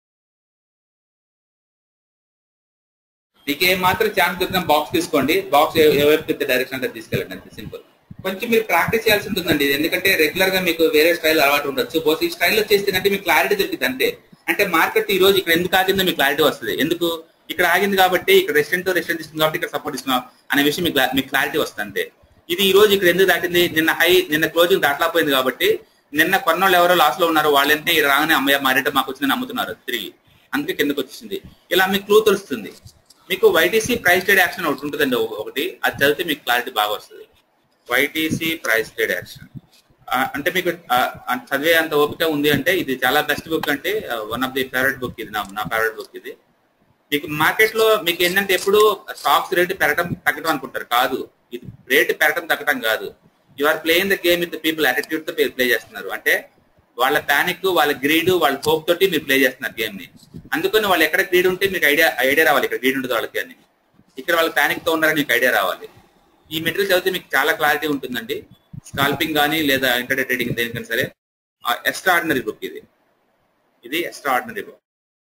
మీకు ఏ మాత్రం ఛాన్స్ దొరికిన బాక్స్ తీసుకోండి బాక్స్ ఏ వైపు తిప్పే డైరెక్షన్ అంటే తీసుకెళ్ళండి అంతే సింపుల్ కొంచెం మీరు ప్రాక్టీస్ చేయాల్సి ఉంటుందండి ఇది ఎందుకంటే రెగ్యులర్ గా మీకు వేరే స్టైల్ అలవాటు ఉండొచ్చు బోస్ ఈ స్టైల్లో చేస్తేనంటే మీకు క్లారిటీ దొరికింది అంతే అంటే మార్కెట్ ఈ రోజు ఇక్కడ ఎందుకు ఆగిందో మీకు క్లారిటీ వస్తుంది ఎందుకు ఇక్కడ ఆగింది కాబట్టి ఇక్కడ రెస్టారెంట్ రెస్టారెంట్ ఇస్తుంది కాబట్టి ఇక్కడ సపోర్ట్ ఇస్తున్నాం అనే విషయం మీకు క్లా- మీకు క్లారిటీ వస్తుంది అంతే ఇది ఈ రోజు ఇక్కడ ఎందుకు దాటింది నిన్న హై నిన్న క్లోజింగ్ దాటలేకపోయింది కాబట్టి నిన్న కొన్నోళ్ళు ఎవరో లాస్ లో ఉన్నారు వాళ్ళంటే ఇక్కడ రాగానే అమ్మయ్య మారేట మాకు వచ్చిందని నమ్ముతున్నారు తిరిగి అందుకే కిందకు వచ్చేసింది ఇలా మీకు క్లూ తెలుస్తుంది మీకు వైటీసీ ప్రైస్ ట్రేడ్ యాక్షన్ ఒకటి ఉంటుందండి ఒక- ఒకటి అది చదివితే మీకు క్లారిటీ బాగా వస్తుంది వైటీసీ ప్రైస్ ట్రేడ్ యాక్షన్ అంటే మీకు ఆ, ఆ, చదివే అంత ఓపిక ఉంది అంటే ఇది చాలా బెస్ట్ బుక్ అంటే one of the favourite book ఇది నా నా ఫేవరెట్ బుక్ ఇది మీకు మార్కెట్ లో మీకు ఏంటంటే ఎప్పుడు స్టాక్స్ రేటు పెరగడం తగ్గడం అనుకుంటారు కాదు ఇది రేటు పెరగడం తగ్గడం కాదు you are playing the game with people attitude తో ప్లే చేస్తున్నారు అంటే వాళ్ళ పానిక్ వాళ్ళ గ్రీడ్ వాళ్ళ హోప్ తోటి మీరు ప్లే చేస్తున్నారు గేమ్ ని అందుకని వాళ్ళు ఎక్కడ గ్రీడ్ ఉంటే మీకు ఐడియా ఐడియా రావాలి ఇక్కడ గ్రీడ్ ఉంటుంది వాళ్ళకి అని ఇక్కడ వాళ్ళు పానిక్ తో ఉన్నారని మీకు ఐడియా రావాలి ఈ మెటీరియల్ చదివితే మీకు చాలా క్లారిటీ ఉంటుందండి స్కాల్పింగ్ కానీ లేదా ఇంటర్డే ట్రేడింగ్ దేనికైనా సరే ఎక్స్ట్రా ఆర్డినరీ బుక్ ఇది ఇది ఎక్స్ట్రా ఆర్డినరీ బుక్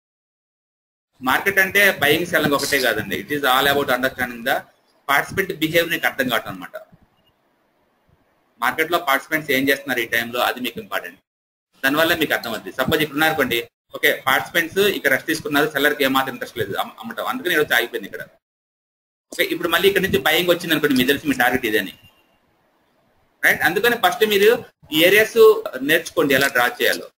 మార్కెట్ అంటే బయింగ్ సెల్లింగ్ ఒకటే కాదండి it is all about understanding the participant behaviour నీకు అర్థం కావటం అనమాట మార్కెట్ లో పార్టిసిపెంట్స్ ఏం చేస్తున్నారు ఈ టైంలో అది మీకు ఇంపార్టెంట్ దానివల్ల మీకు అర్థం అవుతుంది సపోజ్ ఇక్కడ ఉన్నారనుకోండి ఓకే పార్టిసిపెంట్స్ ఇక్కడ రెస్ట్ తీసుకున్నారు సెల్లర్కి ఏమాత్రం ఇంట్రెస్ట్ లేదు అమ్మ- అమ్మటం అందుకని ఈరోజు ఆగిపోయింది ఇక్కడ ఓకే ఇప్పుడు మళ్ళీ ఇక్కడ నుంచి బయింగ్ వచ్చింది అనుకోండి మీ తెలిసి మీ టార్గెట్ ఇదని రైట్ అందుకని ఫస్ట్ మీరు ఈ ఏరియాస్ నేర్చుకోండి ఎలా డ్రా చేయాలో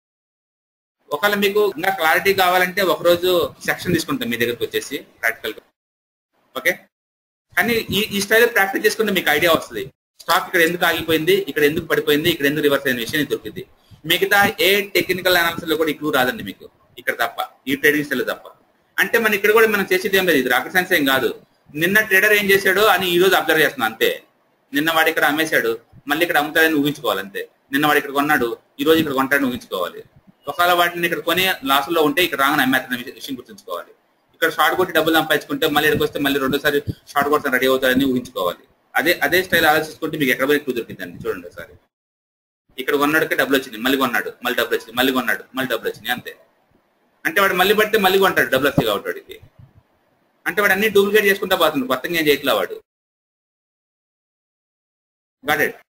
ఒకవేళ మీకు ఇంకా క్లారిటీ కావాలంటే ఒక రోజు సెక్షన్ తీసుకుంటాం మీ దగ్గరకు వచ్చేసి ప్రాక్టికల్ గా ఓకే కానీ ఈ ఈ స్టైల్ ప్రాక్టీస్ చేసుకుంటే మీకు ఐడియా వస్తుంది స్టాక్ ఇక్కడ ఎందుకు ఆగిపోయింది ఇక్కడ ఎందుకు పడిపోయింది ఇక్కడ ఎందుకు రివర్స్ అయిన విషయం మీకు దొరికింది మిగతా ఏ టెక్నికల్ అనాలిసిస్ లో కూడా ఈ క్లూ రాదండి మీకు ఇక్కడ తప్ప ఈ ట్రేడింగ్ స్టైల్ తప్ప అంటే మన ఇక్కడ కూడా మనం చేసేది ఏం లేదు ఇది రాకెట్ సైన్స్ ఏం కాదు నిన్న ట్రేడర్ ఏం చేశాడో అని ఈ రోజు అబ్జర్వ్ చేస్తున్నాం అంతే నిన్న వాడు ఇక్కడ అమ్మేశాడు మళ్ళీ ఇక్కడ అమ్ముతాడని ఊహించుకోవాలి అంతే నిన్న వాడు ఇక్కడ కొన్నాడు ఈ రోజు ఇక్కడ కొంటాడని ఊహించుకోవాలి ఒకవేళ వాటిని ఇక్కడ కొని లాస్ లో ఉంటే ఇక్కడ రాగానే అమ్మేస్తున్న విషయం గుర్తుంచుకోవాలి ఇక్కడ షార్ట్ కొట్టి డబ్బులు సంపాదించుకుంటే మళ్ళీ ఇక్కడికి వస్తే మళ్ళీ రెండోసారి షార్ట్ కొట్టడం రెడీ అవుతారని ఊహించుకోవాలి అదే అదే స్టైల్ ఆలోచించుకుంటే మీకు ఎక్కడ పోయి కుదురుతుందండి చూడండి ఒకసారి ఇక్కడ కొన్నాడుకి డబ్బులు వచ్చింది మళ్ళీ కొన్నాడు మళ్ళీ డబ్బులు వచ్చింది మళ్ళీ కొన్నాడు మళ్ళీ డబ్బులు వచ్చినాయి అంతే అంటే వాడు మళ్ళీ పడితే మళ్ళీ కొంటాడు డబ్బులు వస్తాయి కాబట్టి వాడికి అంటే వాడు అన్ని డూప్లికేట్ చేసుకుంటా పోతుంది కొత్తగా ఏం చేయట్లా వాడు గాట్ ఇట్